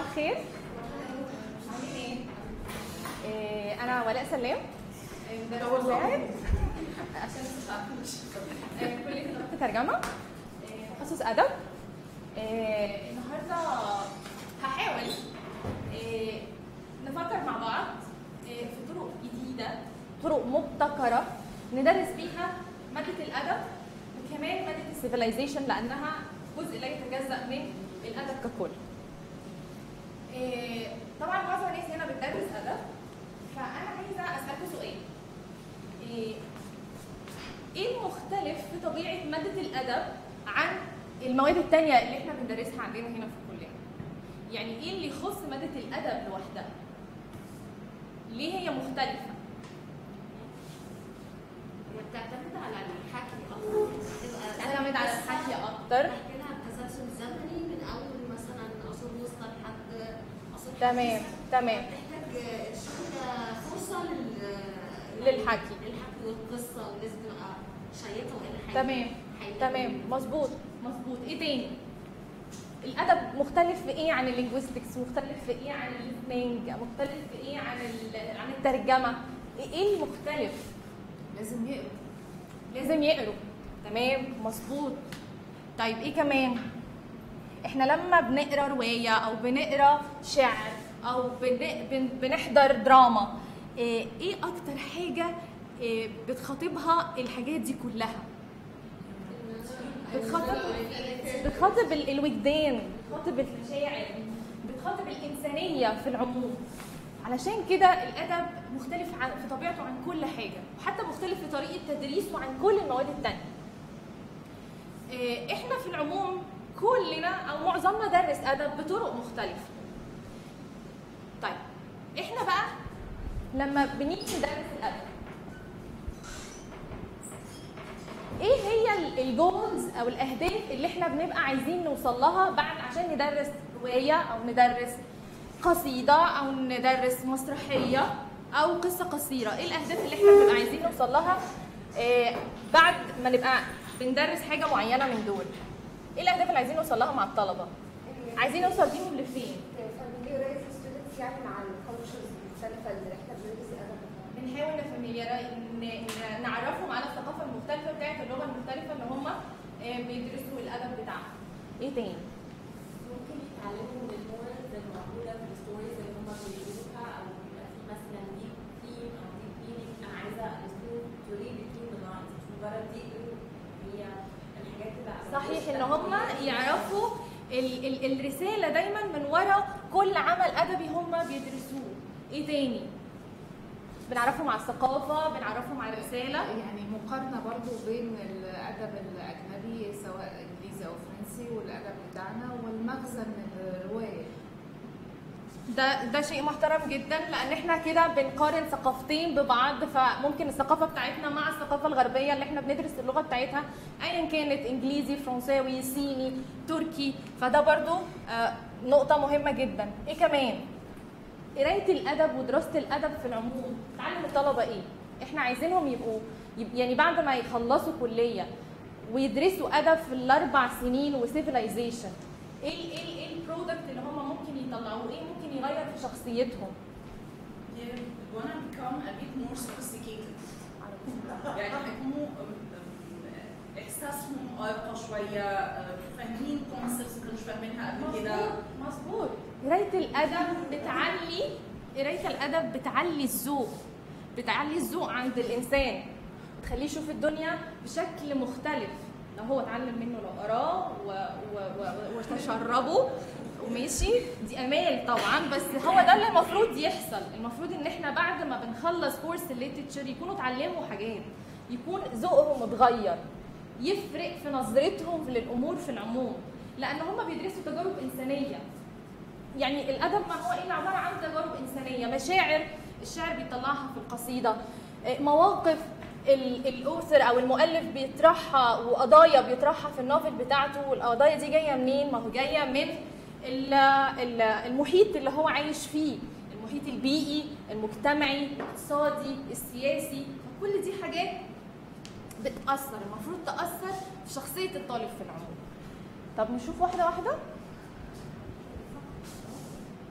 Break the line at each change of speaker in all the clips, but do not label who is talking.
الخير عاملين ايه؟ إيه، انا ولاء سلام مدرسة مساعد عشان ما تتعرفوش إيه، كلية إدارة ترجمة إيه، تخصص أدب إيه، النهارده هحاول إيه، نفكر مع بعض إيه، في طرق جديدة طرق مبتكرة ندرس بيها مادة الأدب وكمان مادة السيفيلايزيشن لأنها جزء لا يتجزأ من الأدب ككل. إيه، طبعا معظم الناس هنا بتدرس أدب فأنا عايزة أسألكوا سؤال. إيه، ايه المختلف في طبيعة مادة الأدب عن المواد التانية اللي احنا بندرسها عندنا هنا في الكلية؟ يعني ايه اللي يخص مادة الأدب لوحدها؟ ليه هي مختلفة؟
هي بتعتمد على الحكي اكتر بتبقى
تعتمد على الحكي أكتر
بحكي لها بتسلسل زمني من اول مثلا عصور الوسطى لحد عصور
تمام
الحديثة.
تمام
بتحتاج شوية فرصة لل
للحكي.
للحكي والقصة ولازم تبقى شيقة وإلى حاجة
تمام تمام مظبوط مظبوط ايه تاني؟ الادب مختلف في ايه عن اللينجويستكس مختلف في ايه عن الليسننج مختلف في ايه عن ال- عن الترجمه ايه إيه المختلف
لازم يقروا
لازم يقروا تمام مظبوط طيب ايه كمان احنا لما بنقرا روايه او بنقرا شعر او بن... بن... بنحضر دراما ايه إيه اكتر حاجه إيه بتخاطبها الحاجات دي كلها بتخاطب بتخاطب ال- الوجدان بتخاطب المشاعر بتخاطب الإنسانية في العموم علشان كده الأدب مختلف عن في طبيعته عن كل حاجة وحتى مختلف في طريقة تدريسه عن كل المواد التانية إيه، احنا في العموم كلنا او معظمنا درس ادب بطرق مختلفه طيب احنا بقى لما بنيجي ندرس الادب ايه هي ال- الجولز او الاهداف اللي احنا بنبقى عايزين نوصل لها بعد عشان ندرس روايه او ندرس قصيده او ندرس مسرحيه او قصه قصيره ايه الاهداف اللي احنا بنبقى عايزين نوصل لها آه بعد ما نبقى بندرس حاجه معينه من دول ايه الاهداف اللي عايزين نوصل لها مع الطلبه عايزين نوصل بيهم لفين
فاميليارايز ستودنتس يعني مع الكالتشرز المختلفه اللي احنا بندرس الادب
بنحاول نفاميلياراي ن- نعرفهم على الثقافه المختلفه بتاعت اللغه المختلفه اللي هم آه، بيدرسوا الادب بتاعهم ايه تاني
ممكن يتعلموا من المورالز الموجودة في الستوريز اللي هم بيقولوها أو بيبقى في مثلا دي ثيم أو دي فيلينج أنا عايزة الستوري تو ريد بتوين ذا لاينز مش مجرد دي هي الحاجات اللي
صحيح ان هم يعرفوا ال ال الرساله دايما من ورا كل عمل ادبي هم بيدرسوه ايه تاني بنعرفهم على الثقافه بنعرفهم على الرساله
يعني مقارنه برضو بين الادب الاجنبي سواء انجليزي او فرنسي والادب بتاعنا والمغزى من الروايه
ده ده شيء محترم جدا لان احنا كده بنقارن ثقافتين ببعض فممكن الثقافه بتاعتنا مع الثقافه الغربيه اللي احنا بندرس اللغه بتاعتها ايا كانت انجليزي فرنساوي صيني تركي فده برضو آه، نقطه مهمه جدا ايه كمان قرايه الادب ودراسه الادب في العموم تعلم الطلبه ايه احنا عايزينهم يبقوا يب- يعني بعد ما يخلصوا كليه ويدرسوا ادب في الاربع سنين وسيفيلايزيشن ايه ال- ايه ال- ايه البرودكت اللي هم ممكن يطلعوه ايه ممكن يغير في شخصيتهم
They wanna become a bit more sophisticated. يعني هيكونوا أم- أم- احساسهم ارقى شويه أم، فاهمين كونسبتس ما كانوش فاهمينها قبل كده
مظبوط قرايه الادب بتعلي قرايه الادب بتعلي الذوق بتعلي الذوق عند الانسان بتخليه يشوف الدنيا بشكل مختلف لو هو اتعلم منه لو قراه و- و- و- وتشربه وماشي دي امال طبعا بس هو ده اللي المفروض يحصل المفروض ان احنا بعد ما بنخلص كورس الليترشر يكونوا اتعلموا حاجات يكون ذوقهم اتغير يفرق في نظرتهم للامور في العموم لان هم بيدرسوا تجارب انسانيه يعني الادب ما هو الا عباره عن تجارب انسانيه مشاعر الشاعر بيطلعها في القصيده آه، مواقف ال- الاوثر او المؤلف بيطرحها وقضايا بيطرحها في النوفل بتاعته والقضايا دي جايه منين ما هو جايه من ال- ال- المحيط اللي هو عايش فيه المحيط البيئي المجتمعي الاقتصادي السياسي كل دي حاجات بتاثر المفروض تاثر في شخصيه الطالب في العموم طب نشوف واحده واحده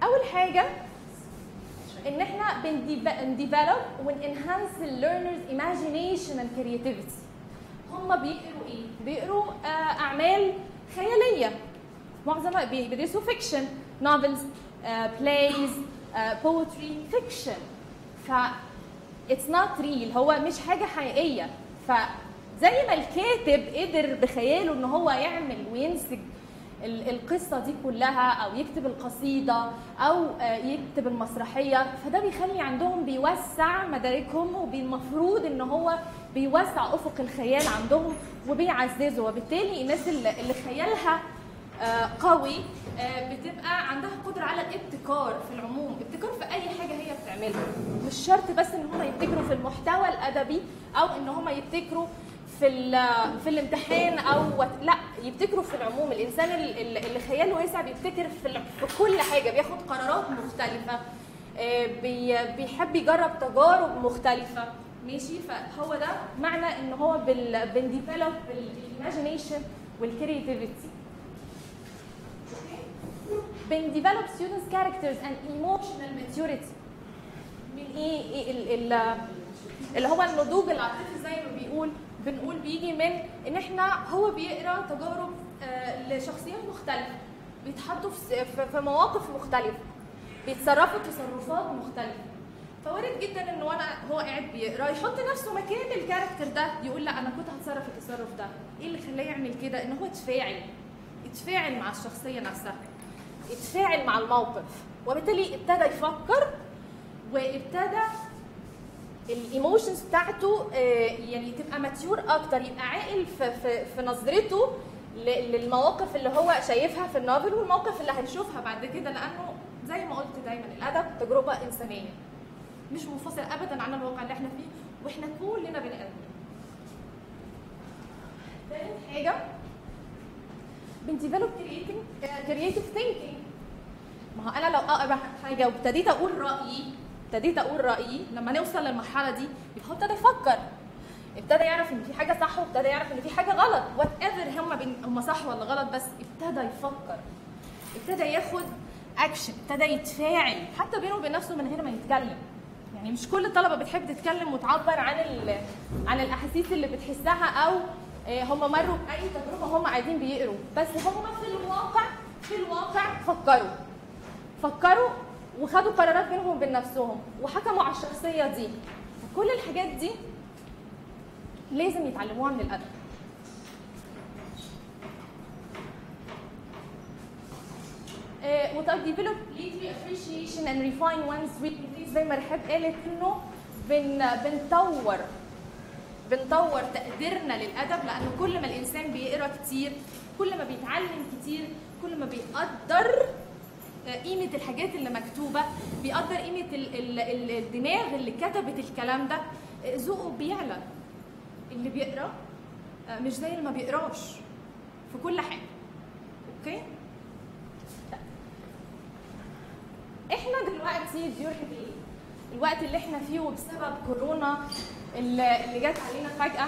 اول حاجه ان احنا بنديفلوب وننهانس الليرنرز ايماجينيشن اند كرياتيفيتي هم بيقروا ايه بيقروا آه، اعمال خياليه معظمها بي- بيدرسوا فيكشن نوفلز بلايز بوتري فيكشن ف اتس نوت ريل هو مش حاجه حقيقيه فزي ما الكاتب قدر بخياله ان هو يعمل وينسج ال- القصه دي كلها او يكتب القصيده او آه، يكتب المسرحيه فده بيخلي عندهم بيوسع مداركهم وبالمفروض ان هو بيوسع افق الخيال عندهم وبيعززه وبالتالي الناس اللي اللي خيالها آه، قوي آه، بتبقى عندها قدره على الابتكار في العموم ابتكار في اي حاجه هي بتعملها مش شرط بس ان هم يبتكروا في المحتوى الادبي او ان هم يبتكروا في ال- في الامتحان او وت- لا يبتكروا في العموم الانسان ال- ال- اللي خياله واسع بيبتكر في ال- في كل حاجه بياخد قرارات مختلفه آه، بي- بيحب يجرب تجارب مختلفه ماشي فهو ده معنى ان هو بال بنديفلوب بالايماجينيشن والكرياتيفيتي بنديفلوب students characters and emotional maturity من ايه, إيه ال ال اللي هو النضوج العاطفي زي ما بيقول بنقول بيجي من ان احنا هو بيقرا تجارب آه، لشخصيات مختلفه بيتحطوا في س- في- في مواقف مختلفه بيتصرفوا تصرفات مختلفه فوارد جدا انه وانا هو قاعد بيقرا يحط نفسه مكان الكاركتر ده يقول لا انا كنت هتصرف التصرف ده ايه اللي خلاه يعمل كده ان هو اتفاعل اتفاعل مع الشخصيه نفسها اتفاعل مع الموقف وبالتالي ابتدى يفكر وابتدى الايموشنز بتاعته آه، يعني تبقى ماتيور اكتر يبقى عاقل في, في, في نظرته ل- للمواقف اللي هو شايفها في النوفل والمواقف اللي هنشوفها بعد كده لانه زي ما قلت دايما الادب تجربه انسانيه مش منفصل ابدا عن الواقع اللي احنا فيه واحنا كلنا بني ادمين تالت حاجه بنديفلوب كرييتنج كرييتيف ثينكينج ما هو انا لو اقرا حاجه وابتديت اقول رايي ابتديت اقول رايي لما نوصل للمرحله دي يبقى هو ابتدى يفكر ابتدى يعرف ان في حاجه صح وابتدى يعرف ان في حاجه غلط وات ايفر هم بين هم صح ولا غلط بس ابتدى يفكر ابتدى ياخد اكشن ابتدى يتفاعل حتى بينه وبين نفسه من غير ما يتكلم يعني مش كل الطلبه بتحب تتكلم وتعبر عن ال- عن الاحاسيس اللي بتحسها او آه، هم مروا باي تجربه هم قاعدين بيقروا بس هم في الواقع في الواقع فكروا فكروا وخدوا قرارات بينهم وبين نفسهم وحكموا على الشخصيه دي كل الحاجات دي لازم يتعلموها من الادب آه، وطب develop literary appreciation and refine one's weaknesses زي ما رحاب قالت انه بن بنطور بنطور تقديرنا للادب لان كل ما الانسان بيقرا كتير كل ما بيتعلم كتير كل ما بيقدر آه، قيمه الحاجات اللي مكتوبه بيقدر قيمه ال- ال- ال- الدماغ اللي كتبت الكلام ده آه، ذوقه بيعلى اللي بيقرا آه، مش زي اللي ما بيقراش في كل حاجه اوكي احنا دلوقتي during ال- الوقت اللي احنا فيه وبسبب كورونا اللي اللي جت علينا فجأة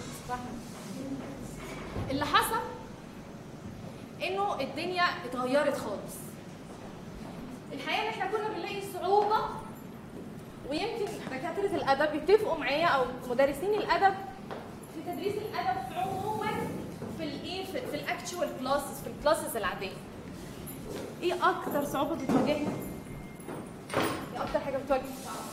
اللي حصل انه الدنيا اتغيرت خالص الحقيقة ان احنا كنا بنلاقي صعوبة ويمكن دكاترة الأدب يتفقوا معايا أو مدرسين الأدب في تدريس الأدب عموما في الايه في, في الاكتشوال كلاسز في الكلاسز العادية ايه أكتر صعوبة بتواجهنا؟ ايه أكتر حاجة بتواجهنا؟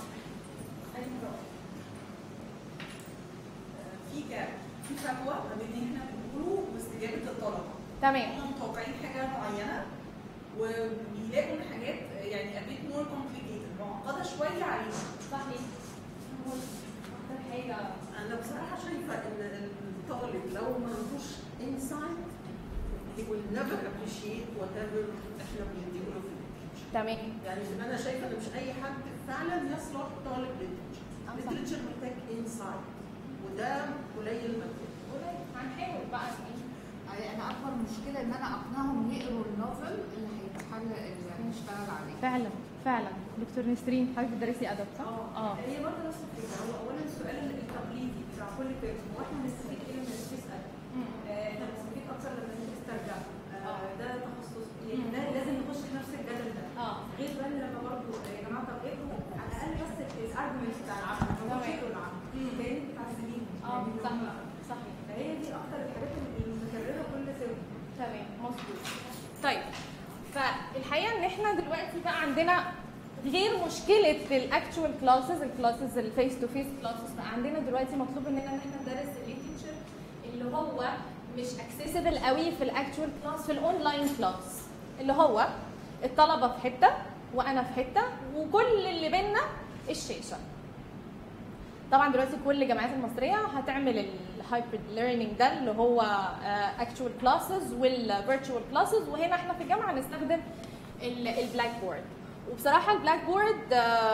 في جاب في فجوه ما بين اللي احنا بنقوله واستجابه الطلبه
تمام
هم متوقعين حاجه معينه وبيلاقوا ان حاجات يعني a bit more complicated معقده شويه عليهم
صحيح أكتر حاجة
انا بصراحه شايفه ان الطالب لو ما عندوش انسايت he will never appreciate whatever احنا بنديله في الليترشر
تمام
يعني انا شايفه ان مش اي حد فعلا يصلح طالب ليترشر
آه، صح.
الليترشر محتاج انسايت وده قليل ما تلاقيه.
هنحاول بقى
يعني انا اكبر مشكله ان انا اقنعهم يقروا النوفل اللي هيتحل اللي هنشتغل عليه
فعلا فعلا دكتور نسرين حضرتك بتدرسي ادب صح؟ اه
هي برضه نفس الفكره هو اولا السؤال التقليدي بتاع كل ترم هو احنا هنستفيد ايه لما ندرس ادب؟ آه، احنا هنستفيد اكتر لما ندرس ترجمه آه، ده تخصص يعني ده لازم نخش في نفس الجدل ده
اه
غير بقى إن لما برضه يا جماعه طب اقروا على الاقل بس الارجيومنت بتاع العمل ما
تمام.
تقروش اقروا العمل لان بتعذبيهم
اه
يعني
صح
هم-
صح
فهي دي اكتر الحاجات المتكرره كل سنه
تمام مظبوط طيب فالحقيقه ان احنا دلوقتي بقى عندنا غير مشكله الاكتوال كلاسز الكلاسز الفيس تو فيس كلاسز بقى عندنا دلوقتي مطلوب مننا ان احنا ندرس الليترشر اللي هو مش اكسسبل قوي في الاكتوال كلاس في الاونلاين كلاس اللي هو الطلبه في حته وانا في حته وكل اللي بينا الشاشه طبعا دلوقتي كل الجامعات المصريه هتعمل الهايبرد ليرنينج ده اللي هو اكتوال كلاسز والفيرتشوال كلاسز وهنا احنا في الجامعه هنستخدم البلاك بورد وبصراحه البلاك بورد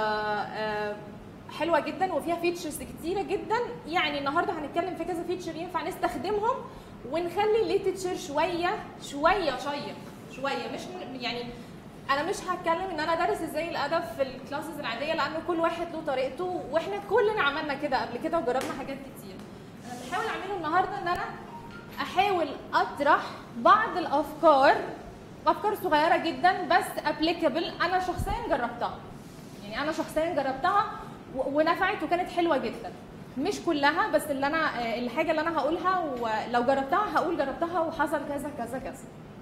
حلوه جدا وفيها فيتشرز كتيره جدا يعني النهارده هنتكلم في كذا فيتشر ينفع نستخدمهم ونخلي الليتشر شويه شويه شيق شويه مش يعني انا مش هتكلم ان انا ادرس ازاي الادب في الكلاسز العاديه لان كل واحد له طريقته واحنا كلنا عملنا كده قبل كده وجربنا حاجات كتير انا بحاول اعمله النهارده ان انا احاول اطرح بعض الافكار افكار صغيره جدا بس ابليكابل انا شخصيا جربتها يعني انا شخصيا جربتها و- ونفعت وكانت حلوه جدا مش كلها بس اللي انا آه، الحاجه اللي انا هقولها ولو جربتها هقول جربتها وحصل كذا كذا كذا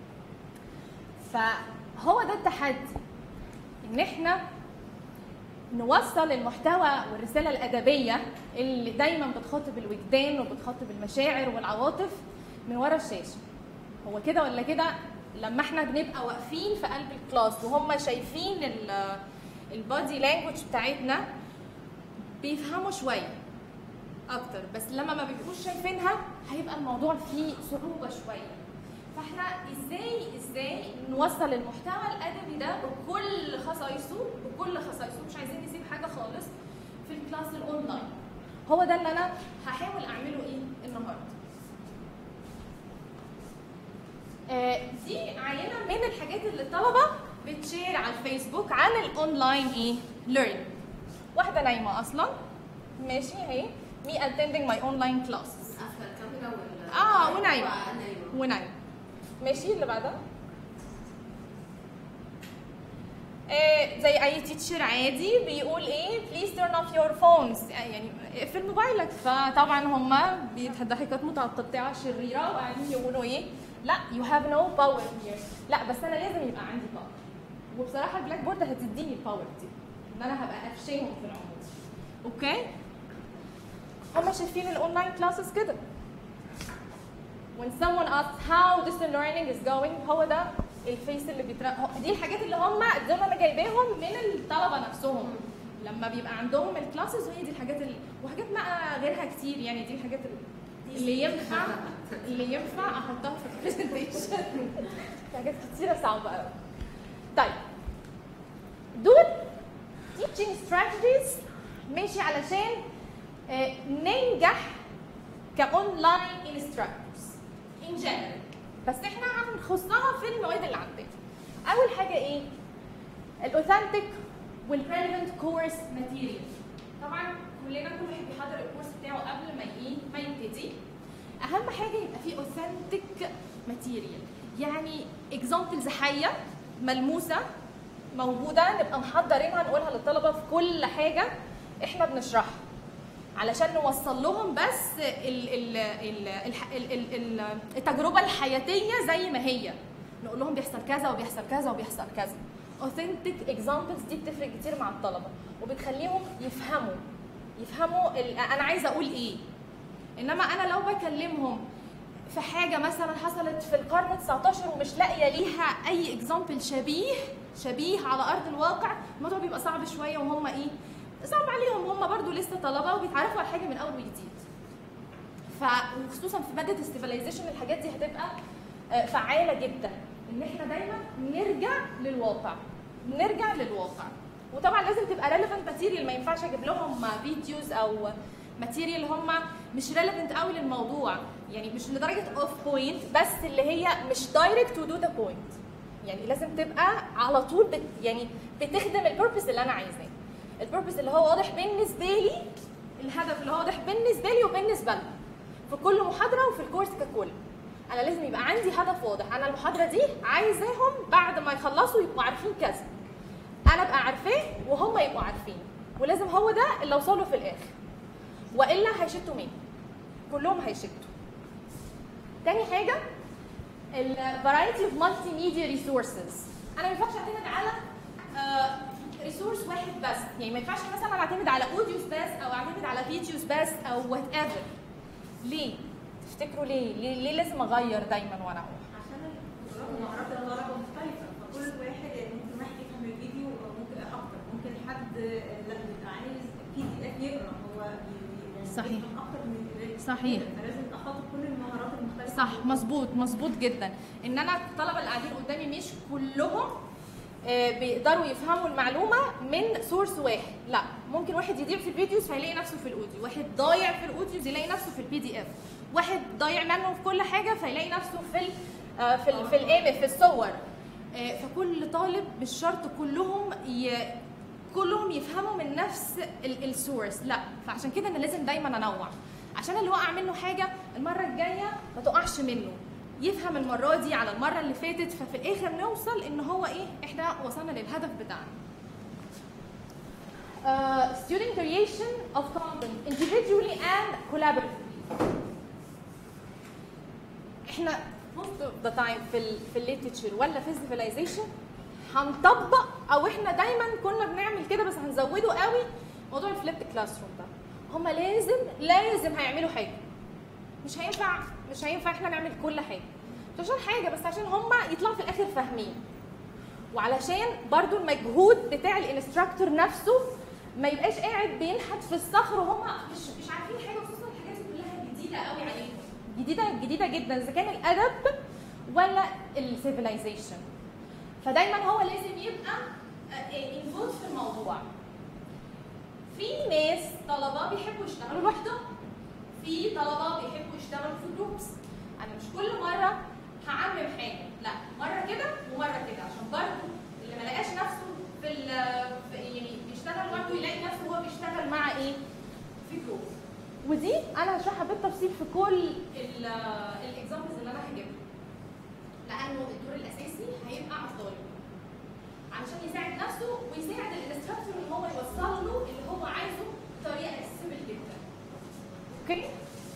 فهو ده التحدي ان احنا نوصل المحتوى والرساله الادبيه اللي دايما بتخاطب الوجدان وبتخاطب المشاعر والعواطف من ورا الشاشه هو كده ولا كده لما احنا بنبقى واقفين في قلب الكلاس وهم شايفين البادي لانجوج بتاعتنا بيفهموا شويه اكتر بس لما ما بيبقوش شايفينها هيبقى الموضوع فيه صعوبه شويه فاحنا ازاي ازاي نوصل المحتوى الادبي ده بكل خصائصه بكل خصائصه مش عايزين نسيب حاجه خالص في الكلاس الاونلاين هو ده اللي انا هحاول اعمله ايه النهارده آه، دي عينه من الحاجات اللي الطلبه بتشير على الفيسبوك عن الاونلاين ايه ليرنينج واحده نايمه اصلا ماشي اهي me attending my online classes
قافله الكاميرا ولا
اه ونايمه
نايمه
ونايمه ماشي اللي بعدها آه زي اي تيتشر عادي بيقول ايه بليز turn off your phones يعني اقفل موبايلك فطبعا هم ضحكات متقطعه شريره وقاعدين يقولوا ايه لا you have no power here لا بس انا لازم يبقى عندي باور وبصراحه البلاك بورد هتديني الباور دي ان انا هبقى قفشاهم في العمود اوكي هم شايفين الاونلاين كلاسز كده when someone asks how distant learning is going هو ده الفيس اللي بيتر... دي الحاجات اللي هم دول انا جايباهم من الطلبه نفسهم لما بيبقى عندهم الكلاسز وهي دي الحاجات اللي وحاجات بقى غيرها كتير يعني دي الحاجات اللي, اللي ينفع اللي ينفع احطها في البرزنتيشن حاجات كتيره صعبه قوي طيب دول teaching strategies ماشي علشان آه، ننجح كاونلاين انستراكتورز ان جنرال بس احنا هنخصها في المواد اللي عندنا اول حاجه ايه الاوثنتيك والريليفنت كورس ماتيريال طبعا كلنا كل واحد بيحضر الكورس بتاعه قبل ما ايه ما يبتدي اهم حاجه يبقى فيه اوثنتيك ماتيريال يعني اكزامبلز حيه ملموسه موجوده نبقى محضرينها نقولها للطلبه في كل حاجه احنا بنشرحها علشان نوصل لهم بس ال ال ال ال ال ال التجربه الحياتيه زي ما هي نقول لهم بيحصل كذا وبيحصل كذا وبيحصل كذا authentic examples دي بتفرق كتير مع الطلبه وبتخليهم يفهموا يفهموا ال- انا عايزه اقول ايه انما انا لو بكلمهم في حاجه مثلا حصلت في القرن 19 ومش لاقيه ليها اي اكزامبل شبيه شبيه على ارض الواقع الموضوع بيبقى صعب شويه وهم ايه صعب عليهم هم برضو لسه طلبه وبيتعرفوا على حاجه من اول وجديد ف وخصوصا في ماده السيفيلايزيشن الحاجات دي هتبقى آه، فعاله جدا ان احنا دايما نرجع للواقع نرجع للواقع وطبعا لازم تبقى ريليفنت ماتيريال ما ينفعش اجيب لهم فيديوز او ماتيريال هم مش ريليفنت قوي للموضوع يعني مش لدرجه اوف بوينت بس اللي هي مش دايركت تو دو ذا بوينت يعني لازم تبقى على طول بت يعني بتخدم البيربز اللي انا عايزاه البيربز اللي هو واضح بالنسبه لي الهدف اللي هو واضح بالنسبه لي وبالنسبه لهم في كل محاضره وفي الكورس ككل انا لازم يبقى عندي هدف واضح انا المحاضره دي عايزاهم بعد ما يخلصوا يبقوا عارفين كذا انا ابقى عارفاه وهم يبقوا عارفين ولازم هو ده اللي اوصله في الاخر والا هيشتوا مني كلهم هيشتوا تاني حاجه الفرايتي اوف مالتي ميديا ريسورسز انا ما ينفعش اعتمد على ريسورس واحد بس يعني ما ينفعش مثلا اعتمد على اوديوز بس او اعتمد على فيديوز بس او وات ايفر ليه تفتكروا ليه ليه, ليه لازم اغير دايما وانا اقول
عشان القدرات ومهارات الطلبه مختلفه فكل واحد يعني ممكن واحد يفهم الفيديو ممكن اكتر ممكن حد لا بيبقى عايز بي دي اف يقرا هو بي- يعني
صحيح.
بيفهم اكتر من القرايه
صحيح.
فلازم احط كل المهارات المختلفه
صح مظبوط مظبوط جدا ان انا الطلبه اللي قاعدين قدامي مش كلهم آه، بيقدروا يفهموا المعلومه من سورس واحد لا ممكن واحد يضيع في الفيديوز فيلاقي نفسه في الاوديو واحد ضايع في الاوديوز يلاقي نفسه في البي دي اف واحد ضايع منه في كل حاجه فيلاقي نفسه في ال آه، في ال في الايمج في الصور آه، فكل طالب مش شرط كلهم ي... كلهم يفهموا من نفس السورس لا فعشان كده انا لازم دايما انوع عشان اللي وقع منه حاجه المره الجايه ما تقعش منه يفهم المره دي على المره اللي فاتت ففي الاخر نوصل ان هو ايه احنا وصلنا للهدف بتاعنا Uh, student creation of content individually and collaboratively احنا most of the time في ال في الليترشر ولا في السيفيلايزيشن هنطبق او احنا دايما كنا بنعمل كده بس هنزوده قوي موضوع الفليبت كلاس روم ده هما لازم لازم هيعملوا حاجه مش هينفع مش هينفع احنا نعمل كل حاجه مش عشان حاجه بس عشان هما يطلعوا في الاخر فاهمين وعلشان برضو المجهود بتاع الانستراكتور نفسه ما يبقاش قاعد بينحت في الصخر وهم مش مش عارفين حاجه خصوصا الحاجات دي كلها جديده قوي عليهم جديده جديده جدا اذا كان الادب ولا السيفيلايزيشن فدايما هو لازم يبقى انفولد في الموضوع في ناس طلبه بيحبوا يشتغلوا لوحدهم في طلبه بيحبوا يشتغلوا في جروبس انا مش كل مره هعمم حاجه لا مره كده ومره كده عشان برضه اللي ما لقاش نفسه في, ال- في يعني بيشتغل برضه يلاقي نفسه هو بيشتغل مع ايه؟ في جروب ودي انا هشرحها بالتفصيل في كل الاكزامبلز اللي انا هجيبها لانه الدور الاساسي هيبقى على الطالب علشان يساعد نفسه ويساعد الانستراكتور ان هو يوصل له اللي هو عايزه بطريقه سيمبل جدا اوكي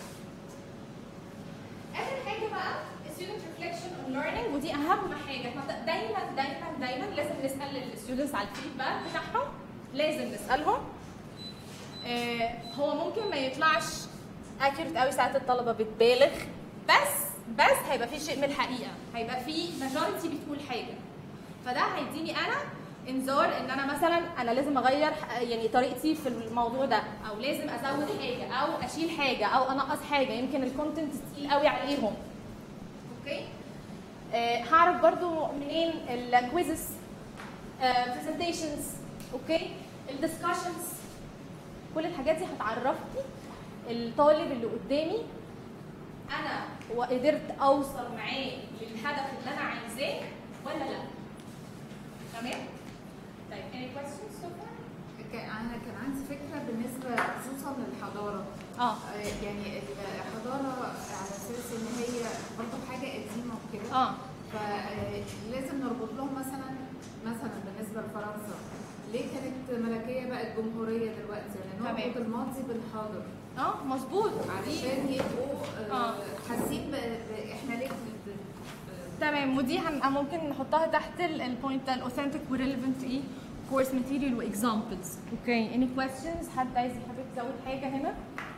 اخر حاجه بقى student reflection on learning ودي اهم حاجه احنا دايما دايما دايما لازم نسال الستودنتس على الفيدباك بتاعهم لازم نسالهم آه هو ممكن ما يطلعش accurate قوي ساعات الطلبه بتبالغ بس بس هيبقى في شيء من الحقيقه هيبقى في majority بتقول حاجه فده هيديني انا انذار ان انا مثلا انا لازم اغير ح- يعني طريقتي في الموضوع ده او لازم ازود حاجه او اشيل حاجه او انقص حاجه يمكن الكونتنت تقيل قوي عليهم اوكي آه هعرف برضو منين الكويزز برزنتيشنز اوكي الدسكشنز كل الحاجات دي هتعرفني الطالب اللي قدامي انا وقدرت اوصل معاه للهدف اللي انا عايزاه ولا لا تمام طيب any questions so far
كان- انا كان عندي فكره بالنسبه خصوصا للحضاره
اه
آه، يعني الحضاره على اساس ان هي برضه حاجه قديمه وكده
اه
فلازم نربط لهم مثلا مثلا بالنسبه لفرنسا ليه كانت ملكيه بقت جمهوريه دلوقتي يعني
تمام.
نربط الماضي بالحاضر
اه مظبوط
علشان يبقوا آه،
آه.
حاسين ب- ب- احنا ليه ب- ب-
تمام ودي هن... ممكن نحطها تحت البوينت الاوثنتيك وريليفنت ايه كورس ماتيريال واكزامبلز اوكي اني كويستشنز حد عايز حابب تزود حاجه هنا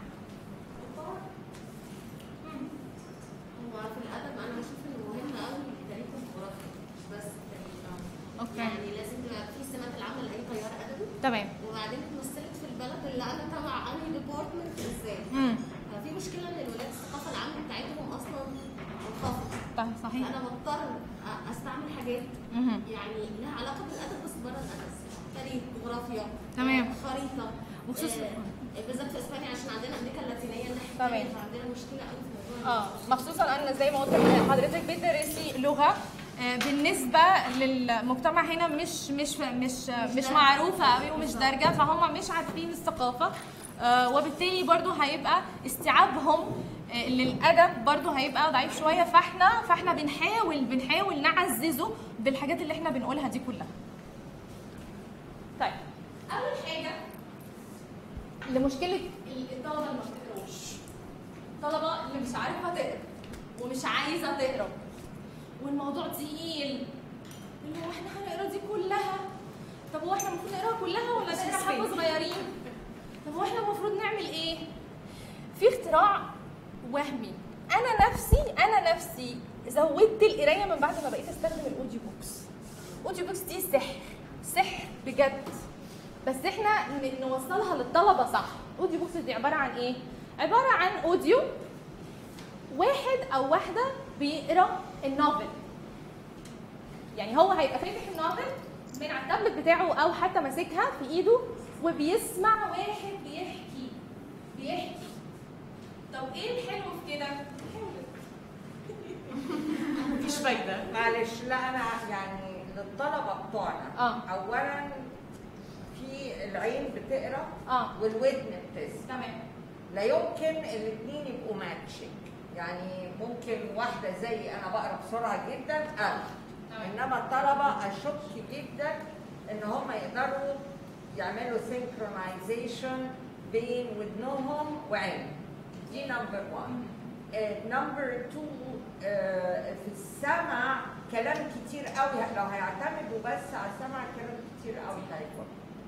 هو في الادب انا بشوف انه مهم قوي التاريخ والجغرافيا مش بس التاريخ آه.
اوكي
يعني لازم تبقى في سمات العمل لاي تيار ادبي
تمام
وبعدين اتمثلت في البلد اللي انا تبع انهي ديبارتمنت ازاي
امم
ففي مشكله ان الولاد الثقافه العامه بتاعتهم اصلا منخفضه
طيب صحيح
فانا بضطر أ- استعمل حاجات
مهم.
يعني لها علاقه بالادب بس بره الادب تاريخ جغرافيا
تمام.
آه، خريطه
وخصوصا-
آه، بالذات في اسبانيا عشان عندنا امريكا اللاتينيه الناحيه
تمام.
الثانيه فعندنا مشكله قوي في موضوع
اه مخصوصا ان زي ما قلت لحضرتك بتدرسي لغه آه، بالنسبه للمجتمع هنا مش مش مش مش معروفه قوي ومش دارجه فهم مش عارفين الثقافه آه، وبالتالي برضو هيبقى استيعابهم آه، للادب برضو هيبقى ضعيف شويه فاحنا فاحنا بنحاول بنحاول نعززه بالحاجات اللي احنا بنقولها دي كلها لمشكله ال- الطلبه اللي ما بتقراش الطلبه اللي مش عارفه تقرا ومش عايزه تقرا والموضوع تقيل اللي هو احنا هنقرا دي كلها طب هو احنا المفروض نقراها كلها ولا نقرا حبه صغيرين طب هو احنا المفروض نعمل ايه في اختراع وهمي انا نفسي انا نفسي زودت القرايه من بعد ما بقيت استخدم الاوديو بوكس الاوديو بوكس دي سحر سحر بجد بس احنا ن- نوصلها للطلبه صح الاوديو بوكس دي عباره عن ايه عباره عن اوديو واحد او واحده بيقرا النوفل يعني هو هيبقى فاتح النوفل من على التابلت بتاعه او حتى ماسكها في ايده وبيسمع واحد بيحكي بيحكي طب ايه الحلو في كده؟
مفيش فايده
معلش لا انا يعني للطلبه بتوعنا
اه
اولا في العين بتقرا
اه
والودن بتسمع
تمام
لا يمكن الاثنين يبقوا ماتشنج يعني ممكن واحده زي انا بقرا بسرعه جدا اه انما الطلبه اشك جدا ان هم يقدروا يعملوا سينكرونايزيشن بين ودنهم وعينهم دي نمبر 1 نمبر 2 في السمع كلام كتير قوي لو هيعتمدوا بس على السمع كلام كتير قوي هيكون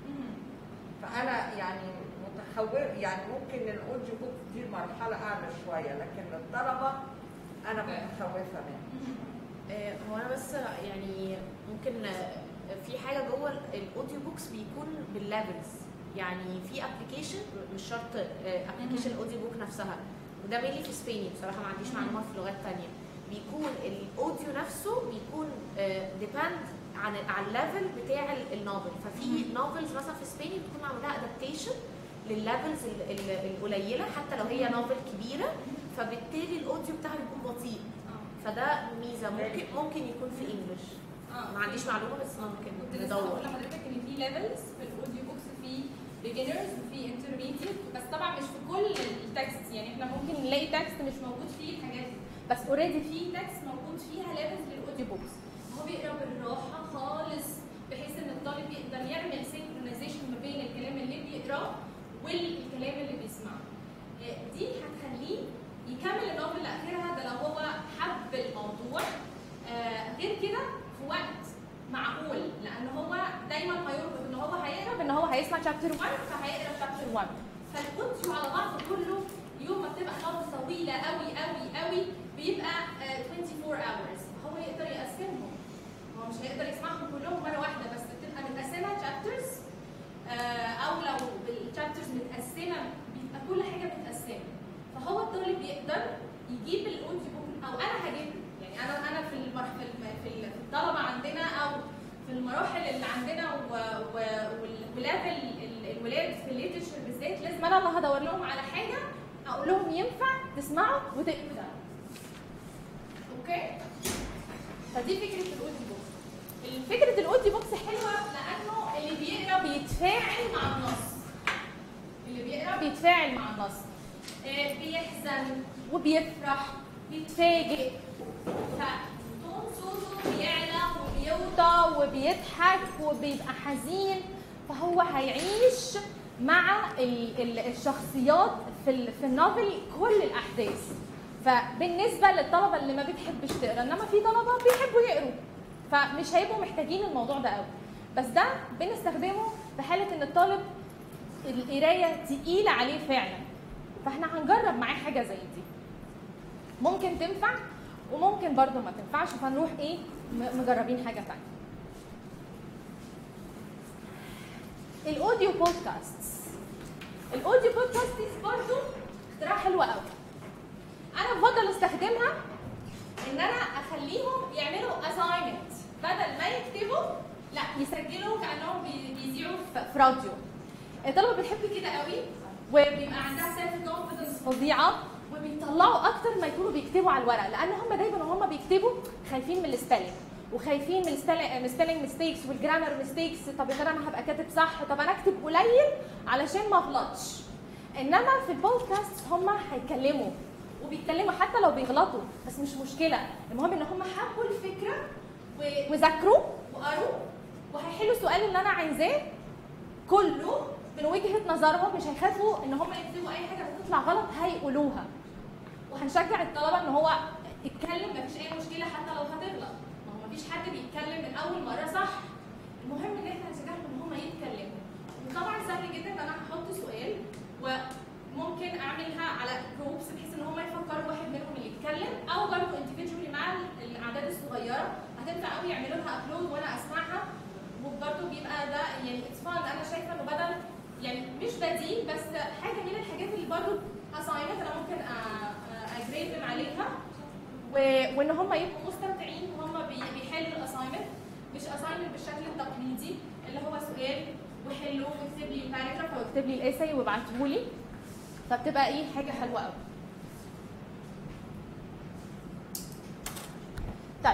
فانا يعني متخوف يعني ممكن الاوديو بوك دي مرحله اعلى شويه لكن للطلبه انا متخوفه منها
آه، هو انا بس يعني ممكن آه، في حاجه جوه الاوديو بوكس بيكون بالليفلز يعني في ابلكيشن مش شرط ابلكيشن الاوديو بوك نفسها وده مينلي في سبيني بصراحه ما عنديش معلومه في لغات تانية بيكون الاوديو نفسه بيكون ديبند عن على الليفل بتاع ال- النوفل ففي نوفلز مثلا في سبيني بتكون معمولها ادابتيشن للليفلز ال- ال- القليله حتى لو هي نوفل كبيره فبالتالي الاوديو بتاعها بيكون بطيء فده ميزه ممكن ممكن يكون في انجلش ما عنديش معلومه بس ممكن
كنت لسه هقول
ندور
لحضرتك ان في ليفلز في الاوديو بوكس في بيجنرز وفي انترميديت بس طبعا مش في كل التكست يعني احنا ممكن نلاقي تكست مش موجود فيه الحاجات دي بس اوريدي في تكست موجود فيها ليفلز للاوديو بوكس هو بيقرا بالراحه خالص بحيث ان الطالب يقدر يعمل سينكرونايزيشن ما بين الكلام اللي بيقراه والكلام اللي بيسمعه آه، دي هتخليه يكمل النوفل لاخرها ده لو هو حب الموضوع آه، غير كده في وقت معقول لان هو دايما هيربط ان هو هيقرا بان هو هيسمع شابتر 1 فهيقرا شابتر 1 فالاوديو على بعضه كله يوم ما بتبقى نوفل طويله قوي قوي قوي بيبقى آه، 24 hours هو يقدر يقسمهم هو مش هيقدر يسمعهم كلهم مره واحده بس بتبقى متقسمه chapters آه، او لو الشابترز متقسمه بيبقى كل حاجه متقسمه فهو الطالب يقدر يجيب الاوديو بوك او انا هجيب له. يعني انا انا في المرحله في الم- في ال- في الطلبه عندنا او في المراحل اللي عندنا و- و- وال- وليفل ال- الولاد في الليترشر بالذات لازم انا اللي هدور لهم على حاجه اقول لهم ينفع تسمعوا وتقروا ده اوكي فدي فكره الاوديو بوكس فكره الاوديو بوكس حلوه لانه اللي بيقرا بيتفاعل مع النص اللي بيقرا بيتفاعل مع النص آه، بيحزن وبيفرح بيتفاجئ فتون صوته بيعلى وبيوطى وبيضحك وبيبقى حزين فهو هيعيش مع ال- ال- الشخصيات في ال- في النوفل كل الاحداث فبالنسبه للطلبه اللي ما بتحبش تقرا انما في طلبه بيحبوا يقروا فمش هيبقوا محتاجين الموضوع ده قوي بس ده بنستخدمه في حاله ان الطالب القرايه تقيله عليه فعلا فاحنا هنجرب معاه حاجه زي دي ممكن تنفع وممكن برضو ما تنفعش فنروح ايه م- مجربين حاجه تانية الاوديو بودكاست الاوديو بودكاست دي برضو اختراع حلو قوي انا بفضل استخدمها ان انا اخليهم يعملوا assignment بدل ما يكتبوا لا يسجلوا كانهم بي- بيذيعوا في في راديو الطلبه بتحب كده قوي وبيبقى عندها سيلف كونفدنس فظيعه وبيطلعوا اكتر ما يكونوا بيكتبوا على الورق لان هم دايما وهم بيكتبوا خايفين من السبيلنج وخايفين من السبيلنج ميستيكس والجرامر ميستيكس طب يا ترى انا هبقى كاتب صح طب انا اكتب قليل علشان ما اغلطش انما في البودكاست هم هيتكلموا وبيتكلموا حتى لو بيغلطوا بس مش مشكله المهم ان هم حبوا الفكره و- وذاكروا وقروا وهيحلوا السؤال اللي انا عايزاه كله من وجهه نظرهم مش هيخافوا ان هم يكتبوا اي حاجه بتطلع غلط هيقولوها وهنشجع الطلبه ان هو اتكلم مفيش اي مشكله حتى لو هتغلط ما هو مفيش حد بيتكلم من اول مره صح المهم ان احنا نشجعهم ان هم يتكلموا وطبعا سهل جدا ان انا هحط سؤال وممكن اعملها على جروبس بحيث ان هم يفكروا واحد منهم اللي يتكلم او برضه individually مع الاعداد الصغيره هتنفع قوي يعملوا لها ابلود وانا اسمعها وبرضه بيبقى ده يعني اتس فان انا شايفه انه بدل يعني مش بديل بس حاجه من الحاجات اللي برضه اساينمنت انا ممكن اجريدم عليها و- وان هم يبقوا مستمتعين وهم بي- بيحلوا الاساينمنت مش اساينمنت بالشكل التقليدي اللي هو سؤال وحله واكتب لي باراجراف او اكتب لي الايساي وابعته لي فبتبقى ايه حاجه حلوه قوي طيب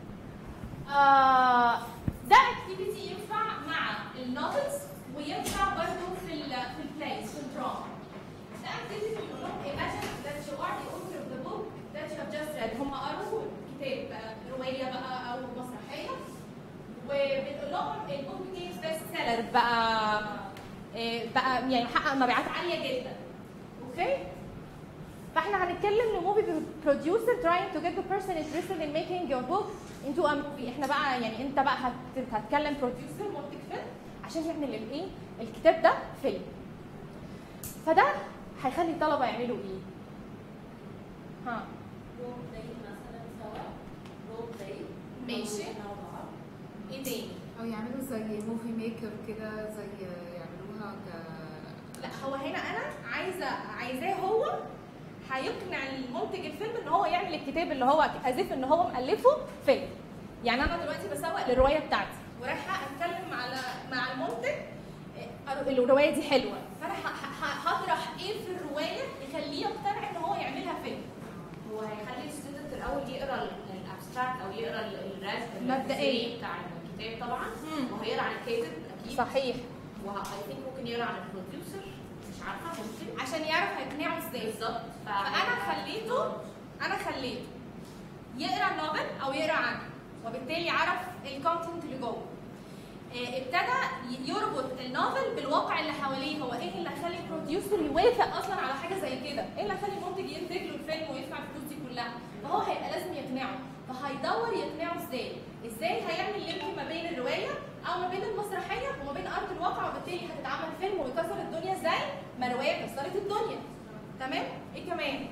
آه ده اكتيفيتي ينفع مع النوفلز وينفع برضه في ال في البلايز في الدراما ده اكتيفيتي بيقول لهم imagine that you are the author of the book that you have just read هم قروا كتاب آه، روايه بقى او مسرحيه وبنقول لهم البوك became best seller بقى آه، بقى يعني حقق مبيعات عاليه جدا اوكي فاحنا هنتكلم لموفي بروديوسر trying to get the person interested in making your book into a movie احنا بقى يعني انت بقى هت- هتكلم بروديوسر منتج فيلم عشان يعمل الايه الكتاب ده فيلم فده هيخلي الطلبه يعملوا ايه ها
رول بلاي مثلا سوا رول بلاي
ماشي.
مع بعض
ايه تاني
او يعملوا زي موفي ميكر كده زي يعملوها ك
لا هو هنا انا عايزه عايزاه هو هيقنع المنتج الفيلم ان هو يعمل الكتاب اللي هو ازف ان هو مؤلفه فيلم يعني انا دلوقتي بسوق للروايه بتاعتي ورايحه اتكلم على مع المنتج إيه، الروايه دي حلوه فانا ه- ه- هطرح ايه في الروايه يخليه يقتنع ان هو يعملها فيلم
هو هيخلي الستودنت الاول يقرا الابستراكت او يقرا ال- الرسم
مبدئيا.
الجزئي بتاع الكتاب طبعا
مم.
وهيقرا عن الكاتب اكيد
صحيح
وهاي ثينك ممكن يقرا عن البروديوسر مش عارفه ممكن
عشان يعرف هيقنعه ازاي
بالظبط
فانا خليته انا خليته يقرا النوفل او يقرا عنه وبالتالي عرف الكونتنت اللي جوه آه، ابتدى ي- يربط النوفل بالواقع اللي حواليه هو ايه اللي هيخلي البروديوسر يوافق اصلا على حاجه زي كده ايه اللي هيخلي المنتج ينتج له الفيلم ويدفع الفلوس دي كلها فهو هيبقى لازم يقنعه فهيدور يقنعه ازاي ازاي هيعمل لينك ما بين الروايه او ما بين المسرحيه وما بين ارض الواقع وبالتالي هتتعمل فيلم ويكسر الدنيا زي ما الروايه كسرت الدنيا تمام ايه كمان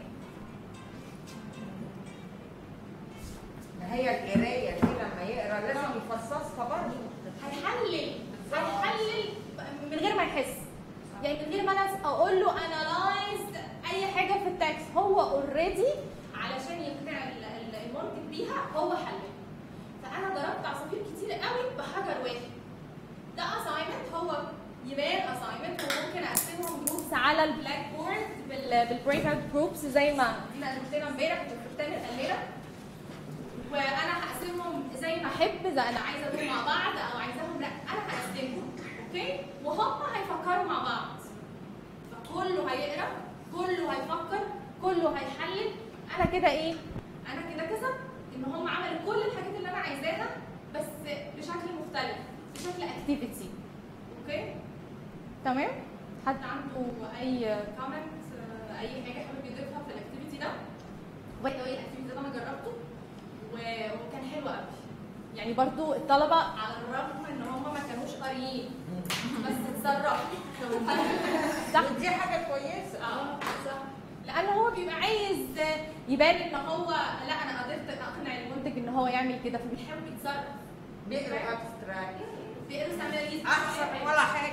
ما هي القرايه دي لما يقرا لازم يفصصها برضه
هيحلل هيحلل من غير ما يحس يعني من غير ما انا اقول له انالايز اي حاجه في التكست هو اوريدي علشان يقنع ال- ال- المنتج بيها هو حلل فانا ضربت عصافير كتير قوي بحجر واحد ده اساينمنت هو يبان اساينمنت وممكن اقسمهم جروبس على البلاك بورد بالبريك اوت جروبس زي ما احنا قلنا امبارح الدكتور تامر قال لنا وانا هقسمهم زي ما احب اذا انا عايزه دول مع بعض او عايزاهم لا انا هقسمهم اوكي وهم هيفكروا مع بعض فكله هيقرا كله هيفكر كله هيحلل انا كده ايه انا كده كسبت ان هم عملوا كل الحاجات اللي انا عايزاها بس بشكل مختلف بشكل اكتيفيتي اوكي تمام حد عنده اي كومنت اي حاجه حابب يضيفها في الاكتيفيتي ده باي ذا الاكتيفيتي ده انا جربته و- وكان حلو قوي يعني برضو الطلبه على الرغم ان هم ما كانوش قاريين بس اتصرفوا صح
ودي حاجه كويسه
اه صح لان هو بيبقى عايز يبان ان هو لا انا قدرت اقنع المنتج ان هو يعمل كده فبيحاول يتصرف
بيقرا ابستراكت
بيقروا سماريز
احسن ولا حاجه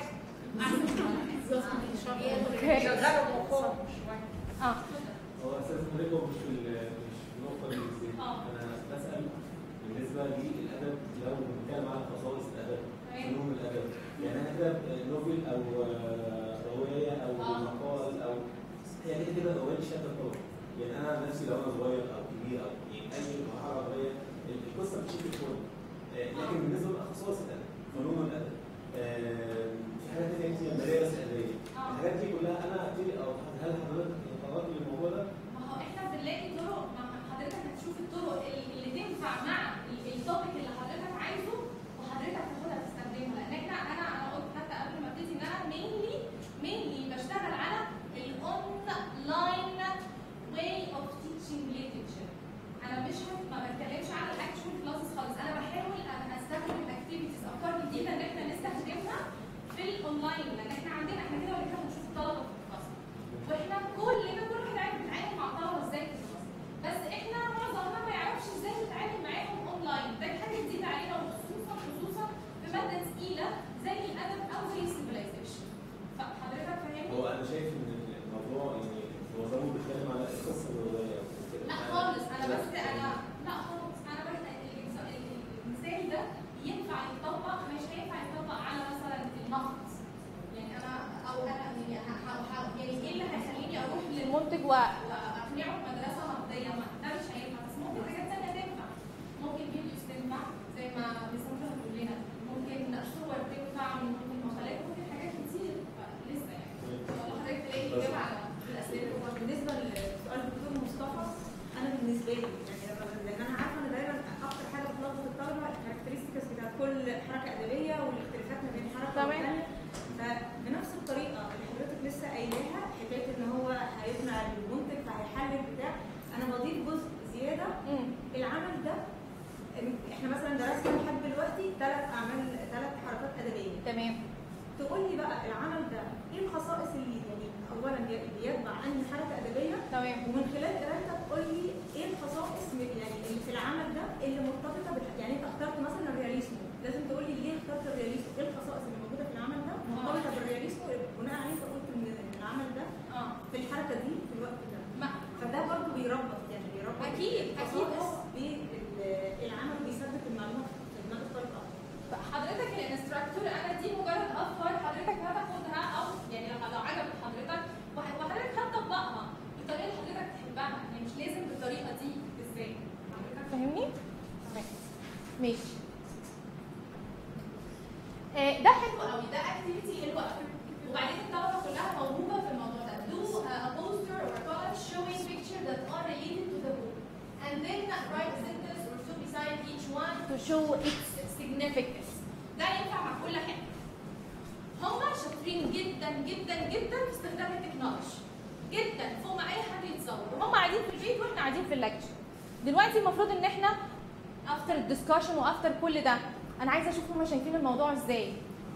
اوكي
شغلوا مخهم شويه
اه
هو اساس حضرتك مش في ال- مش في النقطه دي بالذات
آه.
انا بسال بالنسبه للادب لو بنتكلم على خصائص الادب
تمام.
فنون الادب يعني انا كده نوفل او آه، روايه او
آه.
مقال او يعني كده روايه شكل طبعا يعني انا عن نفسي لو انا صغير او كبير او يعني اي مرحله عمريه القصه بتشكل كون لكن بالنسبه لخصائص الادب فنون الادب آه، في حاجات تانية انت المدارس الادبيه
آه.
الحاجات دي كلها انا ابتدي او هل حضرتك قررت الموضوع ده
ما هو احنا بنلاقي طرق ما حضرتك هتشوف الطرق ال- اللي تنفع مع ال- التوبيك اللي حضرتك عايزه وحضرتك تاخدها تستخدمها لان احنا انا انا قلت حتى قبل ما ابتدي ان انا مينلي منتج و- واقنعه بمدرسه نقديه ما ده مش هينفع بس ممكن حاجات ثانيه تنفع ممكن فيديوز تنفع زي ما بيسموها بتقول لنا ممكن صور تنفع ممكن مقالات ممكن حاجات كتير لسه يعني والله حضرتك تلاقي اجابه على الاسئله
هو بالنسبه لسؤال الدكتور مصطفى انا بالنسبه لي يعني لما- لان انا عارفه ان دايما اكتر حاجه بتلخبط الطلبه الكاركترستكس بتاعت كل حركه ادبيه والاختلافات ما بين حركه
تمام.
والثانيه فبنفس الطريقه اللي حضرتك لسه قايلاها حكايه ان هو هيقنع المنتج فهيحلل بتاع انا بضيف جزء زياده
مم.
العمل ده احنا مثلا درسنا لحد دلوقتي ثلاث اعمال ثلاث حركات ادبيه
تمام
تقول لي بقى العمل ده ايه الخصائص اللي يعني اولا بي- بيتبع انهي حركه ادبيه
تمام
ومن خلال قرايتك قول لي ايه الخصائص من- يعني اللي في العمل ده اللي مرتبطه بال يعني انت اخترت مثلا الرياليزم لازم تقول لي ليه اخترت الرياليزم ايه الخصائص اللي موجوده في العمل ده مرتبطه بالرياليزم بناء عليه انت قلت ان العمل ده
اه
في الحركه دي في الوقت ده
ما
فده برضه بيربط يعني بيربط
أكيد، أكيد.
الخصائص بالعمل بيثبت المعلومه في دماغ الطالب اكتر
حضرتك الانستراكتور انا دي مجرد افكار حضرتك هتاخدها او يعني لو لو عجبت حضرتك وح- وحضرتك هتطبقها بالطريقه اللي حضرتك تحبها يعني مش لازم بالطريقه دي بالذات حضرتك فاهمني؟ ماشي آه، ده حلو قوي ده اكتيفيتي حلوه قوي وبعدين الطلبه كلها موهوبه في الموضوع ده do a poster or a collage showing picture that are related to the book and then write a sentence or two beside each one to show its significance ده ينفع مع كل حاجه هما شاطرين جدا جدا جدا في استخدام التكنولوجي جدا فوق ما اي حد يتصور وهم قاعدين في البيت واحنا قاعدين في اللكتشر دلوقتي المفروض ان احنا افتر الدسكشن وافتر كل ده انا عايزه اشوف هما شايفين الموضوع ازاي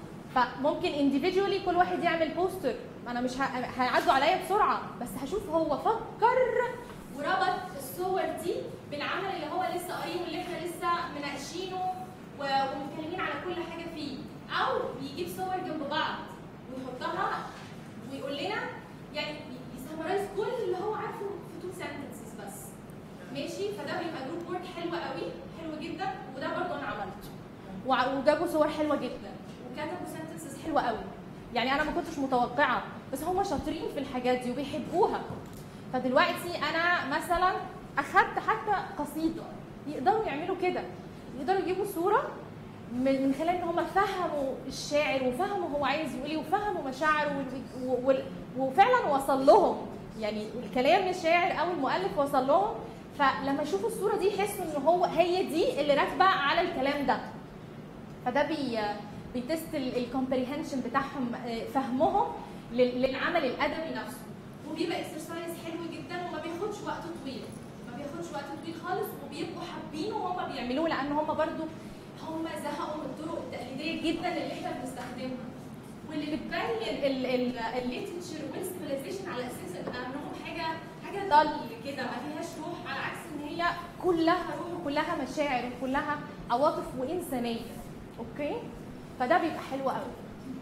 فممكن individually كل واحد يعمل بوستر انا مش ه- هيعدوا عليا بسرعه بس هشوف هو فكر وربط الصور دي بالعمل اللي هو لسه قاريه واللي احنا لسه مناقشينه و- ومتكلمين على كل حاجه فيه او بيجيب صور جنب بعض ويحطها ويقول لنا يعني يسمرايز كل اللي هو عارفه في تو sentences بس ماشي فده بيبقى جروب وورك حلو قوي حلو جدا وده برضه انا عملته وع- وجابوا صور حلوه جدا وكتبوا sentences حلوه قوي يعني انا ما كنتش متوقعه بس هم شاطرين في الحاجات دي وبيحبوها فدلوقتي انا مثلا اخدت حتى قصيده يقدروا يعملوا كده يقدروا يجيبوا صوره من من خلال ان هم فهموا الشاعر وفهموا هو عايز يقول ايه وفهموا مشاعره وال- و- وال- وفعلا وصل لهم يعني الكلام الشاعر او المؤلف وصل لهم فلما يشوفوا الصوره دي يحسوا ان هو هي دي اللي راكبه على الكلام ده فده بي بيتست الكومبريهنشن بتاعهم آه، فهمهم لل- للعمل الادبي نفسه وبيبقى اكسرسايز حلو جدا وما بياخدش وقت طويل ما بياخدش وقت طويل خالص وبيبقوا حابينه وهم بيعملوه لان هم برضو هم زهقوا من الطرق التقليديه جدا اللي احنا بنستخدمها واللي بتبين الليترشر والسيفيلايزيشن على اساس انهم حاجه حاجه ضل كده ما فيهاش روح على عكس ان هي كلها روح وكلها مشاعر وكلها عواطف وانسانيه اوكي فده بيبقى حلو قوي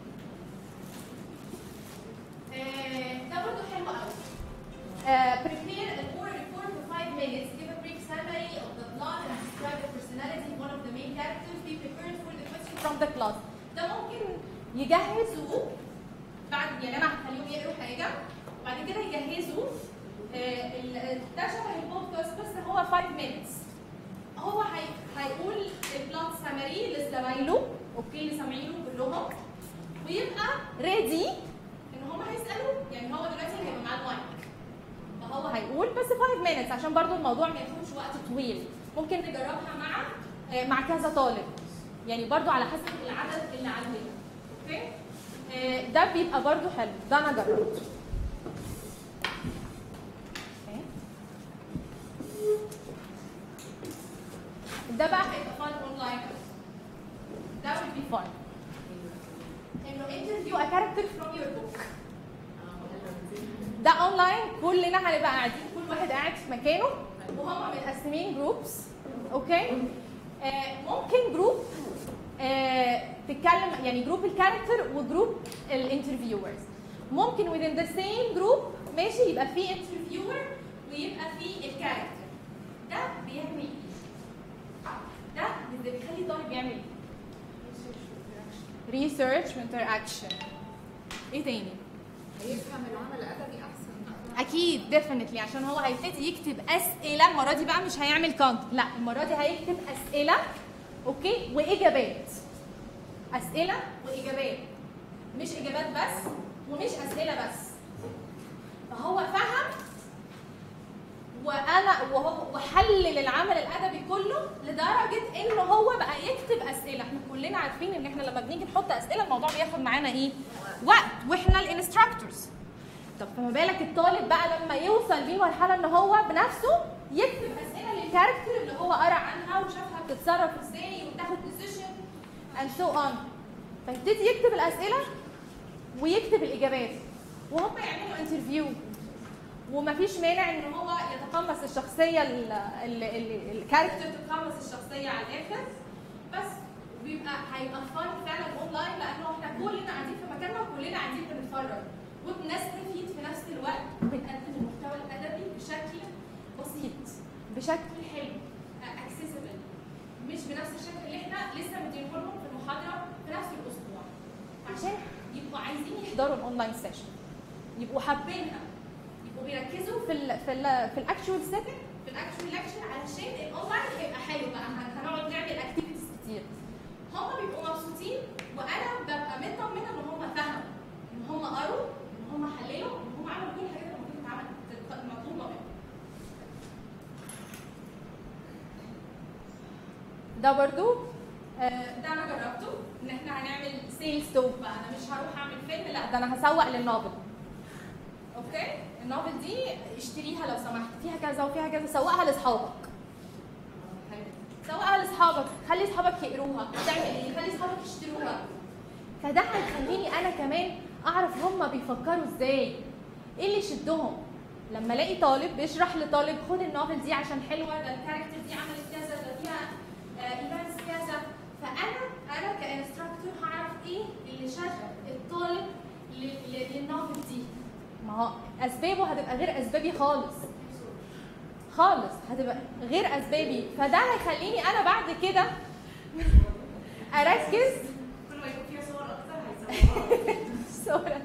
آه، ده برضه حلو قوي Uh, prepare an oral report for five minutes. Give a brief summary of the plot and describe the personality of one of the main characters. Be prepared for the question from the class. ده ممكن يجهزوا بعد يعني انا هخليهم يقروا حاجه وبعد كده يجهزوا آه، ال- ده شبه البودكاست بس هو 5 minutes. هو هي- هيقول البلوت سامري لزمايله اوكي اللي سامعينه كلهم ويبقى ريدي ان هم هيسالوا يعني هو دلوقتي هيبقى معاه المايك فهو هيقول بس 5 minutes عشان برضو الموضوع ما ياخدش وقت طويل ممكن نجربها مع آه، مع كذا طالب يعني برضو على حسب العدد اللي عندنا اوكي آه، ده بيبقى برضو حلو ده انا جربته أوكي. ده بقى هيبقى فان اونلاين ده would be fun انه interview a character from your book ده اونلاين كلنا هنبقى قاعدين كل واحد قاعد في مكانه وهم متقسمين جروبس اوكي آه ممكن جروب آه تتكلم يعني جروب الكاركتر وجروب الانترفيورز ممكن within the same group ماشي يبقى فيه انترفيور ويبقى فيه الكاركتر ده بيعمل ايه؟ ده اللي بيخلي الطالب يعمل ايه؟ ريسيرش وانتراكشن ايه تاني؟
هيفهم العمل الادبي احسن
اكيد ديفينتلي عشان هو هيبتدي يكتب اسئله المره دي بقى مش هيعمل كونت لا المره دي هيكتب اسئله اوكي واجابات اسئله واجابات مش اجابات بس ومش اسئله بس فهو فهم وانا وهو وحلل العمل الادبي كله لدرجه ان هو بقى يكتب اسئله احنا كلنا عارفين ان احنا لما بنيجي نحط اسئله الموضوع بياخد معانا ايه وقت واحنا الانستراكتورز طب فما بالك الطالب بقى لما يوصل بيه مرحله ان هو بنفسه يكتب اسئله للكاركتر اللي هو قرا عنها وشافها بتتصرف ازاي وتاخد ديسيشن اند سو اون فيبتدي يكتب الاسئله ويكتب الاجابات وهم يعملوا انترفيو ومفيش مانع ان هو يتقمص الشخصيه ال- ال- ال- الكاركتر تتقمص الشخصيه على الاخر بس بيبقى هيبقى فن فعلا اونلاين لانه احنا كلنا قاعدين في مكاننا وكلنا قاعدين بنتفرج وبنستفيد في نفس الوقت وبنقدم المحتوى الادبي بشكل بسيط بشكل حلو اكسسبل مش بنفس الشكل اللي احنا لسه مدينه لهم في المحاضره في نفس الاسبوع عشان يبقوا عايزين يحضروا الاونلاين سيشن يبقوا حابينها يبقوا بيركزوا في ال في ال في الاكشوال سيتنج في الاكشوال ليكشر علشان الاونلاين هيبقى حلو بقى هن- هنقعد نعمل اكتيفيتيز كتير هم بيبقوا مبسوطين وانا ببقى مطمنه ان هم فهموا ان هم قروا ان هم حللوا ان هم عملوا كل الحاجات اللي المفروض تتعمل تت- مطلوبه منهم ده برضو آه، ده انا جربته ان احنا هنعمل سيلز توك بقى انا مش هروح اعمل فيلم لا ده انا هسوق للنوفل اوكي النوفل دي اشتريها لو سمحت فيها كذا وفيها كذا سوقها لاصحابك سوقها لاصحابك خلي اصحابك يقروها تعمل ايه خلي اصحابك يشتروها فده هيخليني انا كمان اعرف هم بيفكروا ازاي ايه اللي يشدهم لما الاقي طالب بيشرح لطالب خد النوفل دي عشان حلوه ده الكاركتر دي عملت كذا ده فيها ايفنتس كذا فانا انا كانستراكتور هعرف ايه اللي شغل الطالب ل- ل- للنوفل دي ما هو اسبابه هتبقى غير اسبابي خالص خالص هتبقى غير اسبابي فده هيخليني انا بعد كده اركز
كل ما يكون فيها صور اكتر هيسوقها
صورة.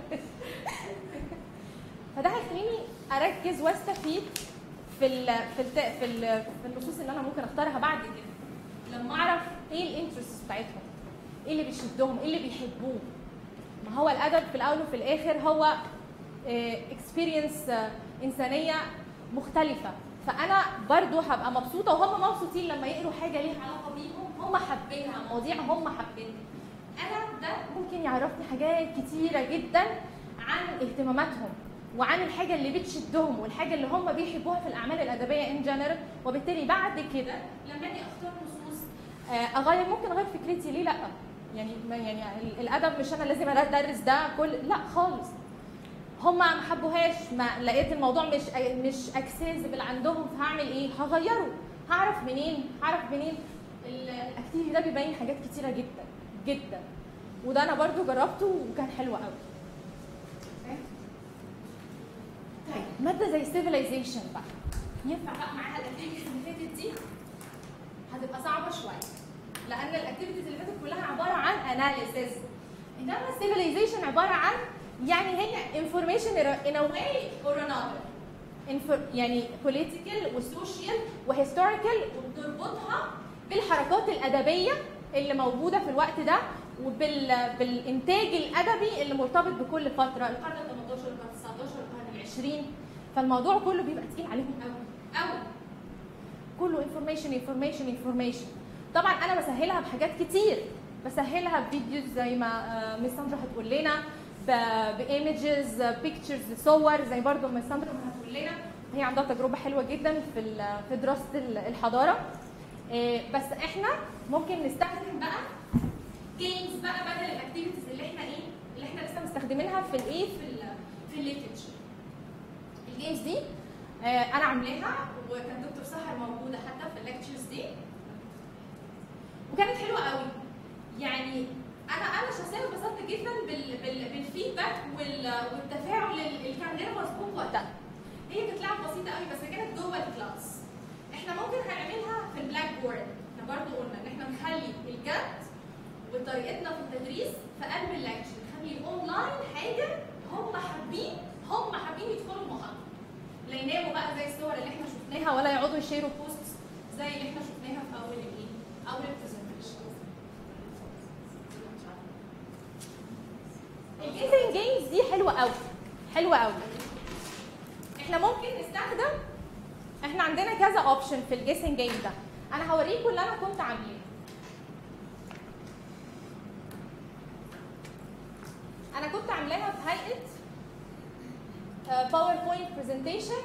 فده هيخليني اركز واستفيد في ال في الت... في, ال... في النصوص اللي انا ممكن اختارها بعد كده لما اعرف ايه الانترست بتاعتهم ايه اللي بيشدهم ايه اللي بيحبوه ما هو الادب في الاول وفي الاخر هو اكسبيرينس انسانيه مختلفه فانا برضو هبقى مبسوطه وهم مبسوطين لما يقروا حاجه ليها علاقه بيهم هم حابينها مواضيع هم حابينها انا ده ممكن يعرفني حاجات كتيره جدا عن اهتماماتهم وعن الحاجه اللي بتشدهم والحاجه اللي هم بيحبوها في الاعمال الادبيه ان جنرال وبالتالي بعد كده لما اجي اختار نصوص آه، اغير ممكن اغير فكرتي ليه لا يعني ما يعني ال- الادب مش انا لازم ادرس ده كل لا خالص هم ما حبوهاش ما لقيت الموضوع مش مش اكسسبل عندهم فهعمل ايه هغيره هعرف منين هعرف منين ال- الاكتيفيتي ده بيبين حاجات كتيره جدا جدا وده انا برضو جربته وكان حلو قوي طيب ماده زي civilization بقى ينفع بقى معاها الاكتيفيتيز اللي فاتت دي هتبقى صعبه شويه لان الاكتيفيتيز اللي فاتت كلها عباره عن اناليسيس انما civilization عباره عن يعني هي information in a way or another Infor- يعني political وسوشيال وهيستوريكال وبتربطها بالحركات الادبيه اللي موجوده في الوقت ده وبالانتاج الادبي اللي مرتبط بكل فتره القرن ال 18 القرن ال 19 القرن ال 20 فالموضوع كله بيبقى تقيل عليهم قوي قوي كله انفورميشن انفورميشن انفورميشن طبعا انا بسهلها بحاجات كتير بسهلها بفيديوز زي ما آه، مس ساندرا هتقول لنا بايمجز بيكتشرز صور زي برضو مس ساندرا ما هتقول لنا هي عندها تجربه حلوه جدا في ال- في دراسه ال- الحضاره آه، بس احنا ممكن نستخدم بقى جيمز بقى بدل الاكتيفيتيز اللي احنا ايه اللي احنا لسه مستخدمينها في الايه في ال في الليترشر الجيمز دي آه، انا عاملاها وكان دكتور سحر موجوده حتى في الليكتشرز دي وكانت حلوه قوي يعني انا انا شخصيا انبسطت جدا بال بال بالفيدباك وال والتفاعل اللي كان غير مسبوق وقتها هي كانت لعبه بسيطه قوي بس كانت جوه الكلاس احنا ممكن هنعملها في البلاك بورد احنا برضو قلنا ان احنا نخلي الجد وطريقتنا في التدريس في قلب الليكتشر نخلي الاونلاين حاجه هم حابين هم حابين يدخلوا المحاضره يناموا بقى زي الصور اللي احنا شفناها ولا يقعدوا يشيروا بوست زي اللي احنا شفناها في اول الايه؟ اول البرزنتيشن. الجيسنج جيمز دي حلوه قوي حلوه قوي احنا ممكن نستخدم احنا عندنا كذا اوبشن في الجيسنج جيم ده انا هوريكم اللي انا كنت عاملاه انا كنت عاملاها في هيئه باوربوينت برزنتيشن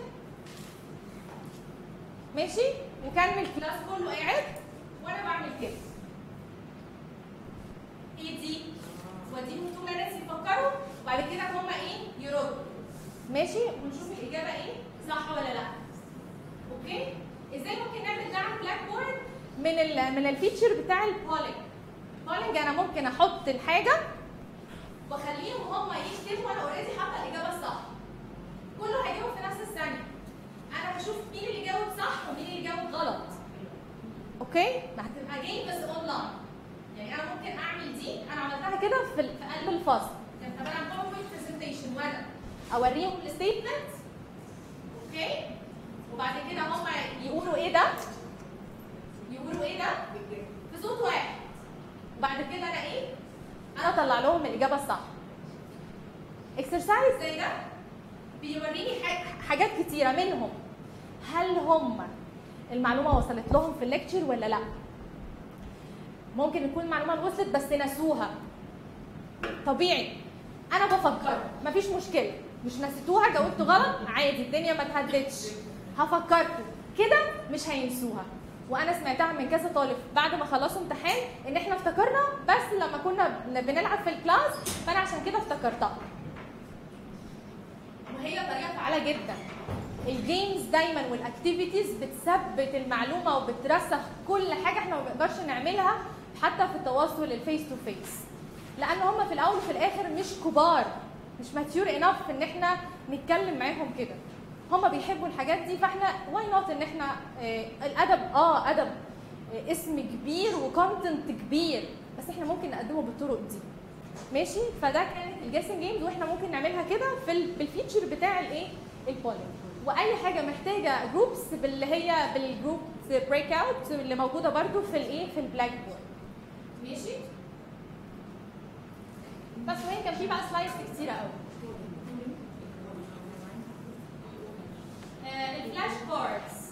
ماشي وكان الكلاس كله قاعد وانا بعمل كده ايه دي وديهم طول ناس يفكروا وبعد كده هم ايه يردوا ماشي ونشوف الاجابه ايه صح ولا لا اوكي ازاي ممكن نعمل ده على البلاك بورد من ال من الفيتشر بتاع البولينج بولينج انا ممكن احط الحاجه واخليهم هم يكتبوا وانا اوريدي حاطه الاجابه الصح كله هيجاوب في نفس الثانيه انا هشوف مين اللي جاوب صح ومين اللي جاوب غلط اوكي ما هتبقى جيم بس اونلاين يعني انا ممكن اعمل دي انا عملتها كده في ال- في قلب الفصل كان طبعا باوربوينت برزنتيشن وانا اوريهم الستيتمنت اوكي وبعد كده هم يقولوا ايه ده يقولوا ايه ده في صوت واحد وبعد كده انا ايه انا اطلع لهم الاجابه الصح اكسرسايز زي ده بيوريني ح- حاجات كتيره منهم هل هم المعلومه وصلت لهم في الليكتشر ولا لا ممكن يكون المعلومه اللي وصلت بس نسوها طبيعي انا بفكر مفيش مشكله مش نسيتوها جاوبتوا غلط عادي الدنيا ما اتهدتش هفكركم كده مش هينسوها وانا سمعتها من كذا طالب بعد ما خلصوا امتحان ان احنا افتكرنا بس لما كنا بن- بنلعب في الكلاس فانا عشان كده افتكرتها وهي طريقه فعاله جدا الجيمز دايما والاكتيفيتيز بتثبت المعلومه وبترسخ كل حاجه احنا ما بنقدرش نعملها حتى في التواصل الفيس تو فيس لان هم في الاول وفي الاخر مش كبار مش ماتيور انف ان احنا نتكلم معاهم كده هم بيحبوا الحاجات دي فاحنا واي نوت ان احنا آه الادب اه ادب آه اسم كبير وكونتنت كبير بس احنا ممكن نقدمه بالطرق دي ماشي فده كانت الجيسنج جيمز واحنا ممكن نعملها كده في ال- بالفيتشر بتاع الايه البولينج واي حاجه محتاجه جروبس باللي هي بالجروب بريك اوت اللي موجوده برده في الايه في البلاك بورد ماشي بس وين كان في بقى سلايدز كتيره قوي آه، الفلاش كاردز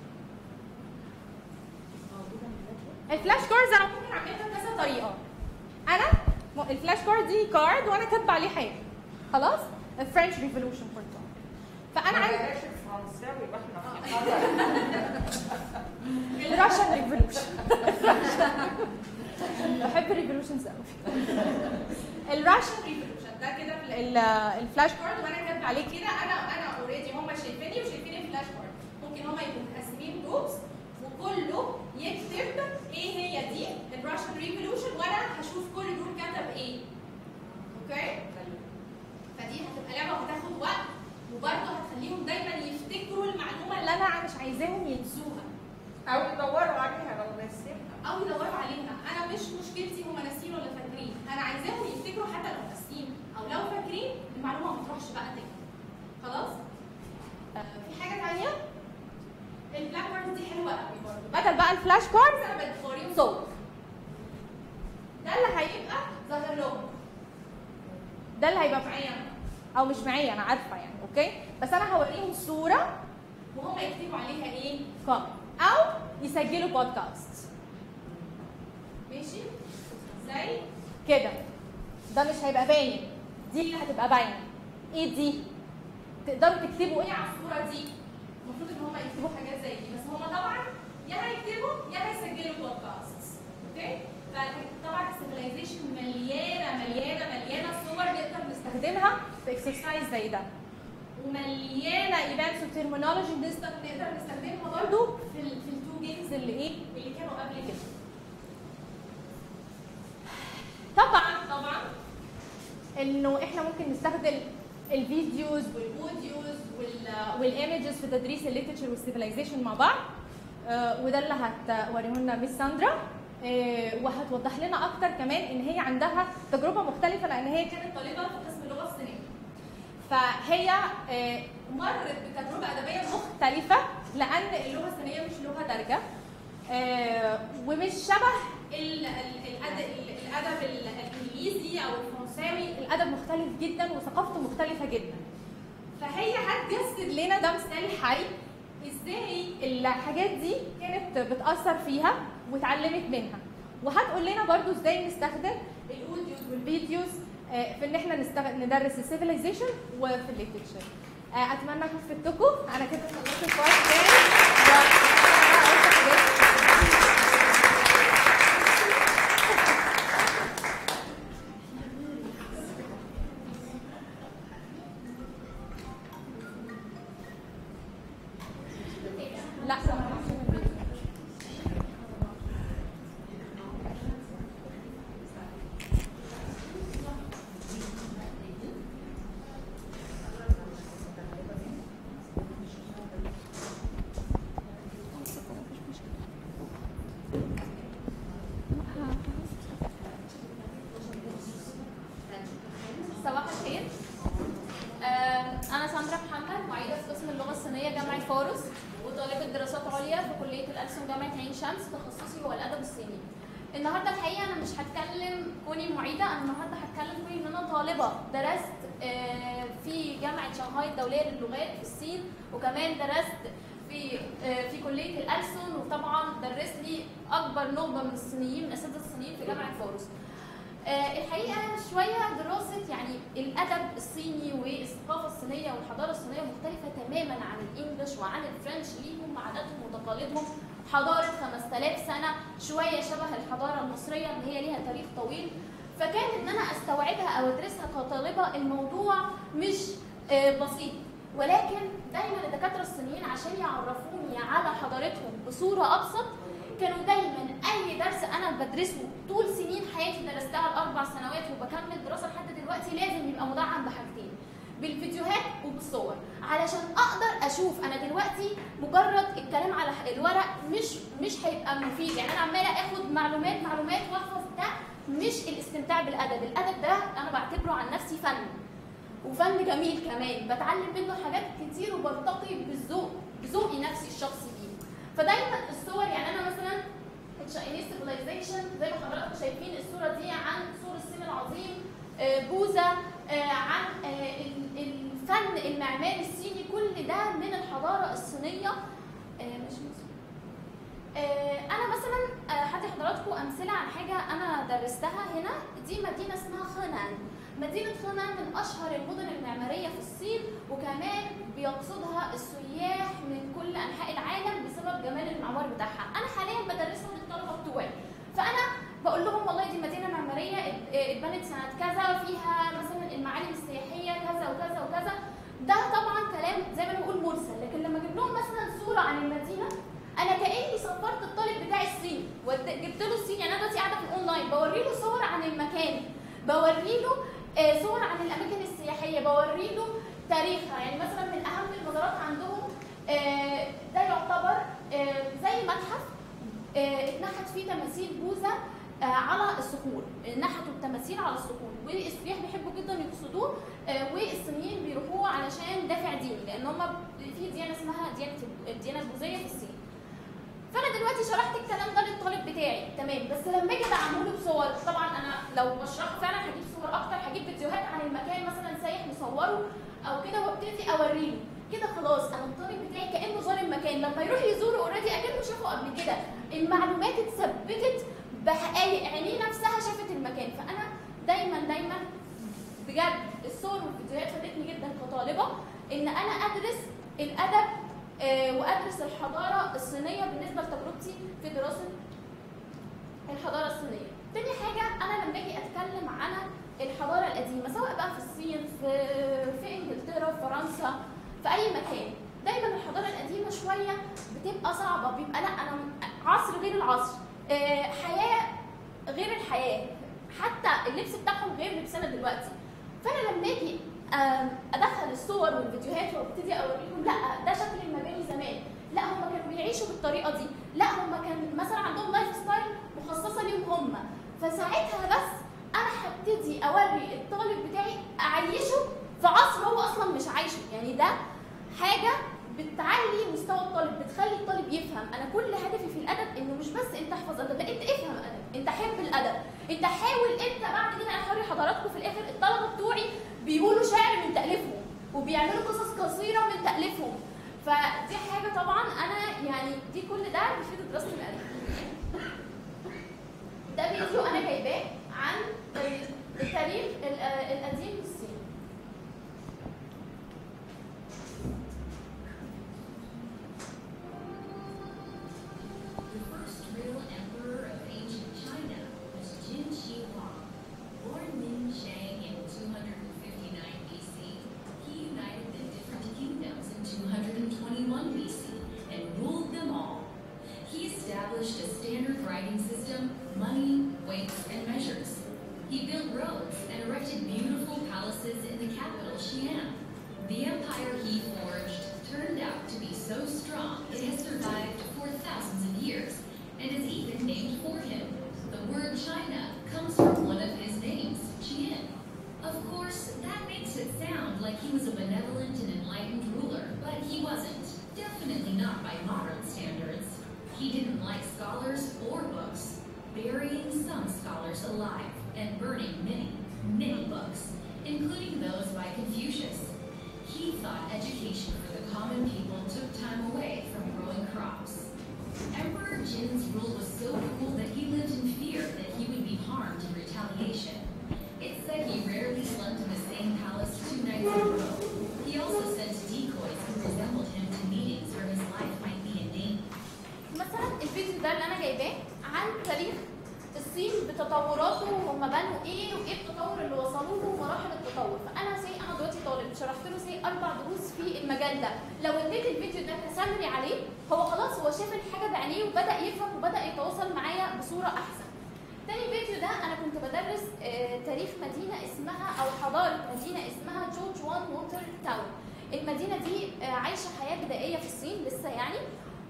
الفلاش كاردز انا ممكن اعملها بكذا طريقه انا م- الفلاش كارد دي كارد وانا كاتبه عليه حاجه خلاص الفرنش ريفولوشن فور فانا عايزه
بلاش الفرنساوي يبقى احنا في خطر
الراشن ريفولوشن بحب الريفولوشنز قوي الراشن ريفولوشن ده كده ال- ال- الفلاش كارد وانا كاتبه عليه كده انا انا اوريدي هم شايفيني وشايفين الفلاش كارد ممكن هم يبقوا مقسمين جروبس وكله يكتب ايه هي دي الراشن ريفولوشن وانا هشوف كل جروب كتب ايه اوكي فدي هتبقى لعبه وهتاخد وقت وبرضه هتخليهم دايما يفتكروا المعلومه اللي انا مش عايزاهم ينسوها
او يدوروا عليها لو نسيتها
او يدوروا عليها انا مش مشكلتي هم ناسيين ولا فاكرين انا عايزاهم يفتكروا حتى لو ناسيين او لو فاكرين المعلومه ما تروحش بقى تاني خلاص آه في حاجه ثانيه البلاك بوردز دي حلوه قوي برضه بدل بقى الفلاش كاردز انا بوريهم صور ده اللي هيبقى ظاهر لهم ده اللي هيبقى معايا أنا. او مش معايا انا عارفه يعني اوكي بس انا هوريهم صوره وهم يكتبوا عليها ايه كومنت او يسجلوا بودكاست ماشي زي كده ده مش هيبقى باين دي اللي هتبقى باينه ايه دي تقدروا تكتبوا ايه على الصوره دي المفروض ان هم يكتبوا حاجات زي دي بس هم طبعا يا هيكتبوا يا هيسجلوا بودكاست اوكي فطبعا السيفيلايزيشن مليانه مليانه مليانه صور نقدر نستخدمها في اكسرسايز زي ده ومليانه ايفنتس وترمينولوجي نقدر نقدر نستخدمها برضو في ال في التو جيمز اللي ايه اللي كانوا قبل كده طبعا طبعا انه احنا ممكن نستخدم الفيديوز والاوديوز والايمجز في تدريس الليترشر والسيفيلايزيشن مع بعض آه، وده اللي هتوريه لنا ميس ساندرا آه، وهتوضح لنا اكتر كمان ان هي عندها تجربه مختلفه لان هي كانت طالبه في قسم اللغه الصينيه فهي آه، مرت بتجربه ادبيه مختلفه لان اللغه الصينيه مش لغه دارجه آه، ومش شبه ال- ال- الأد- ال- الادب ال- الانجليزي او الفرنساوي الادب مختلف جدا وثقافته مختلفه جدا فهي هتجسد لنا ده مثال حي ازاي الحاجات دي كانت بتاثر فيها واتعلمت منها وهتقول لنا برضو ازاي نستخدم الاوديوز والفيديوز آه، في ان احنا نستغ... ندرس السيفيلايزيشن وفي الليترشر اتمنى اكون فدتكم انا كده خلصت الكورس تاني لا صباح الخير آم، أنا ساندرا محمد معيدة في قسم اللغة الصينية جامعة فاروس وطالبة دراسات عليا في كلية الألسن جامعة عين شمس تخصصي هو الأدب الصيني. النهارده الحقيقة أنا مش هتكلم كوني معيدة أنا النهارده هتكلم كوني إن أنا طالبة درست آه، في جامعة شنغهاي الدولية للغات في الصين وكمان درست في آه، في كلية الألسن وطبعا درس لي أكبر نخبة من الصينيين من أساتذة الصينيين في جامعة فاروس. آه، الحقيقه شويه دراسه يعني الادب الصيني والثقافه الصينيه والحضاره الصينيه مختلفه تماما عن الانجليش وعن الفرنش ليهم عاداتهم وتقاليدهم حضاره 5000 سنه شويه شبه الحضاره المصريه اللي هي ليها تاريخ طويل فكان ان انا استوعبها او ادرسها كطالبه الموضوع مش آه، بسيط ولكن دايما الدكاتره الصينيين عشان يعرفوني على حضارتهم بصوره ابسط كانوا دايما اي درس انا بدرسه طول سنين حياتي درستها الاربع سنوات وبكمل دراسه لحد دلوقتي لازم يبقى مدعم بحاجتين بالفيديوهات وبالصور علشان اقدر اشوف انا دلوقتي مجرد الكلام على الورق مش مش هيبقى مفيد يعني انا عماله اخد معلومات معلومات واحفظ ده مش الاستمتاع بالادب الادب ده انا بعتبره عن نفسي فن وفن جميل كمان بتعلم منه حاجات كتير وبرتقي بالذوق بذوقي نفسي الشخصي فيه فدايما الصور يعني انا مثلا التشاينيز سيفيلايزيشن زي ما حضراتكم شايفين الصوره دي عن سور الصين العظيم آه، بوذا آه، عن آه، ال- الفن المعماري الصيني كل ده من الحضاره الصينيه آه، مش مصر. آه، انا مثلا آه، هدي حضراتكم امثله عن حاجه انا درستها هنا دي مدينه اسمها خنان مدينه خنان من اشهر المدن المعماريه في الصين وكمان بيقصدها السياح من كل انحاء العالم بسبب جمال المعمار بتاعها انا حاليا بدرسها للطلبه بتوعي فانا بقول لهم والله دي مدينه معماريه ات- اتبنت سنه كذا فيها مثلا المعالم السياحيه كذا وكذا وكذا ده طبعا كلام زي ما انا بقول مرسل لكن لما اجيب لهم مثلا صوره عن المدينه انا كاني سفرت الطالب بتاعي الصين وجبت له الصين يعني انا دلوقتي قاعده في الاونلاين بوري له صور عن المكان بوري له آه، صور عن الاماكن السياحيه بوري له تاريخها يعني مثلا من اهم المزارات عندهم آه، ده يعتبر آه، زي متحف آه، اتنحت فيه تماثيل بوذا آه، على الصخور نحتوا التماثيل على الصخور والسياح بيحبوا جدا يقصدوه آه، والصينيين بيروحوه علشان دافع ديني لان هم في ديانه اسمها ديانه الديانه البوذيه في الصين فانا دلوقتي شرحت الكلام ده للطالب بتاعي تمام بس لما اجي ادعمه له بصور طبعا انا لو بشرح فعلا هجيب صور اكتر هجيب فيديوهات عن المكان مثلا سايح مصوره او كده وابتدي اوريه له كده خلاص انا الطالب بتاعي كانه زار المكان لما يروح يزوره اوريدي اكنه شافه قبل كده المعلومات اتثبتت بحقائق عينيه نفسها شافت المكان فانا دايما دايما بجد الصور والفيديوهات فادتني جدا كطالبه ان انا ادرس الادب آه، وادرس الحضاره الصينيه بالنسبه لتجربتي في دراسه الحضاره الصينيه. تاني حاجه انا لما اجي اتكلم عن الحضاره القديمه سواء بقى في الصين في في انجلترا في فرنسا في اي مكان دايما الحضاره القديمه شويه بتبقى صعبه بيبقى لا انا عصر غير العصر آه، حياه غير الحياه حتى اللبس بتاعهم غير لبسنا دلوقتي فانا لما اجي آم، ادخل الصور والفيديوهات وابتدي اوريهم لا ده شكل المباني زمان لا هم كانوا بيعيشوا بالطريقه دي لا هم كان مثلا عندهم لايف ستايل مخصصه ليهم هم فساعتها بس انا هبتدي اوري الطالب بتاعي اعيشه
في عصر هو اصلا مش عايشه يعني ده حاجه بتعلي مستوى الطالب بتخلي الطالب يفهم انا كل هدفي في الادب انه مش بس انت احفظ ادب لا انت افهم ادب انت حب الادب انت حاول انت بعد كده انا هوري حضراتكم في الاخر الطلبه بتوعي بيقولوا شعر من تاليفهم وبيعملوا قصص قصيره من تاليفهم فدي حاجه طبعا انا يعني دي كل ده بيفيد دراسه الادب ده فيديو انا جايباه عن التاريخ ال- القديم للصين
The first real emperor of ancient China was Jin Shi Huang. Born Lin Shang in 259 BC, he united the different kingdoms in 221 BC and ruled them all. He established a standard writing system, money, weights, and measures. He built roads and erected beautiful palaces in the capital, Xi'an. The empire he forged turned out to be so strong it has survived for thousands of years and is even named for him. The word China comes from one of his names, Qian. Of course, that makes it sound like he was a benevolent and enlightened ruler, but he wasn't. Definitely not by modern standards. He didn't like scholars or books, burying some scholars alive and burning many, many books, including those by Confucius. He thought education for the common people took time away from growing crops. Emperor Jin's rule was so cruel that he lived in fear that he would be harmed in retaliation. It's said he rarely slept in the same palace two nights in a row. He also sent decoys who resembled him to meetings where his life might be in danger.
مثلا الفيديو ده اللي انا جايباه عن تاريخ الصين بتطوراته وهم بنوا ايه وايه التطور اللي وصلوا له ومراحل التطور فانا سي انا دلوقتي طالب شرحت له سي اربع دروس في المجال ده لو اديت الفيديو ده كسمري عليه هو خلاص هو شاف الحاجه بعينيه وبدا يفهم وبدا يتواصل معايا بصوره احسن تاني فيديو ده انا كنت بدرس آه، تاريخ مدينه اسمها او حضاره مدينه اسمها جورج وان ووتر تاون المدينه دي آه، عايشه حياه بدائيه في الصين لسه يعني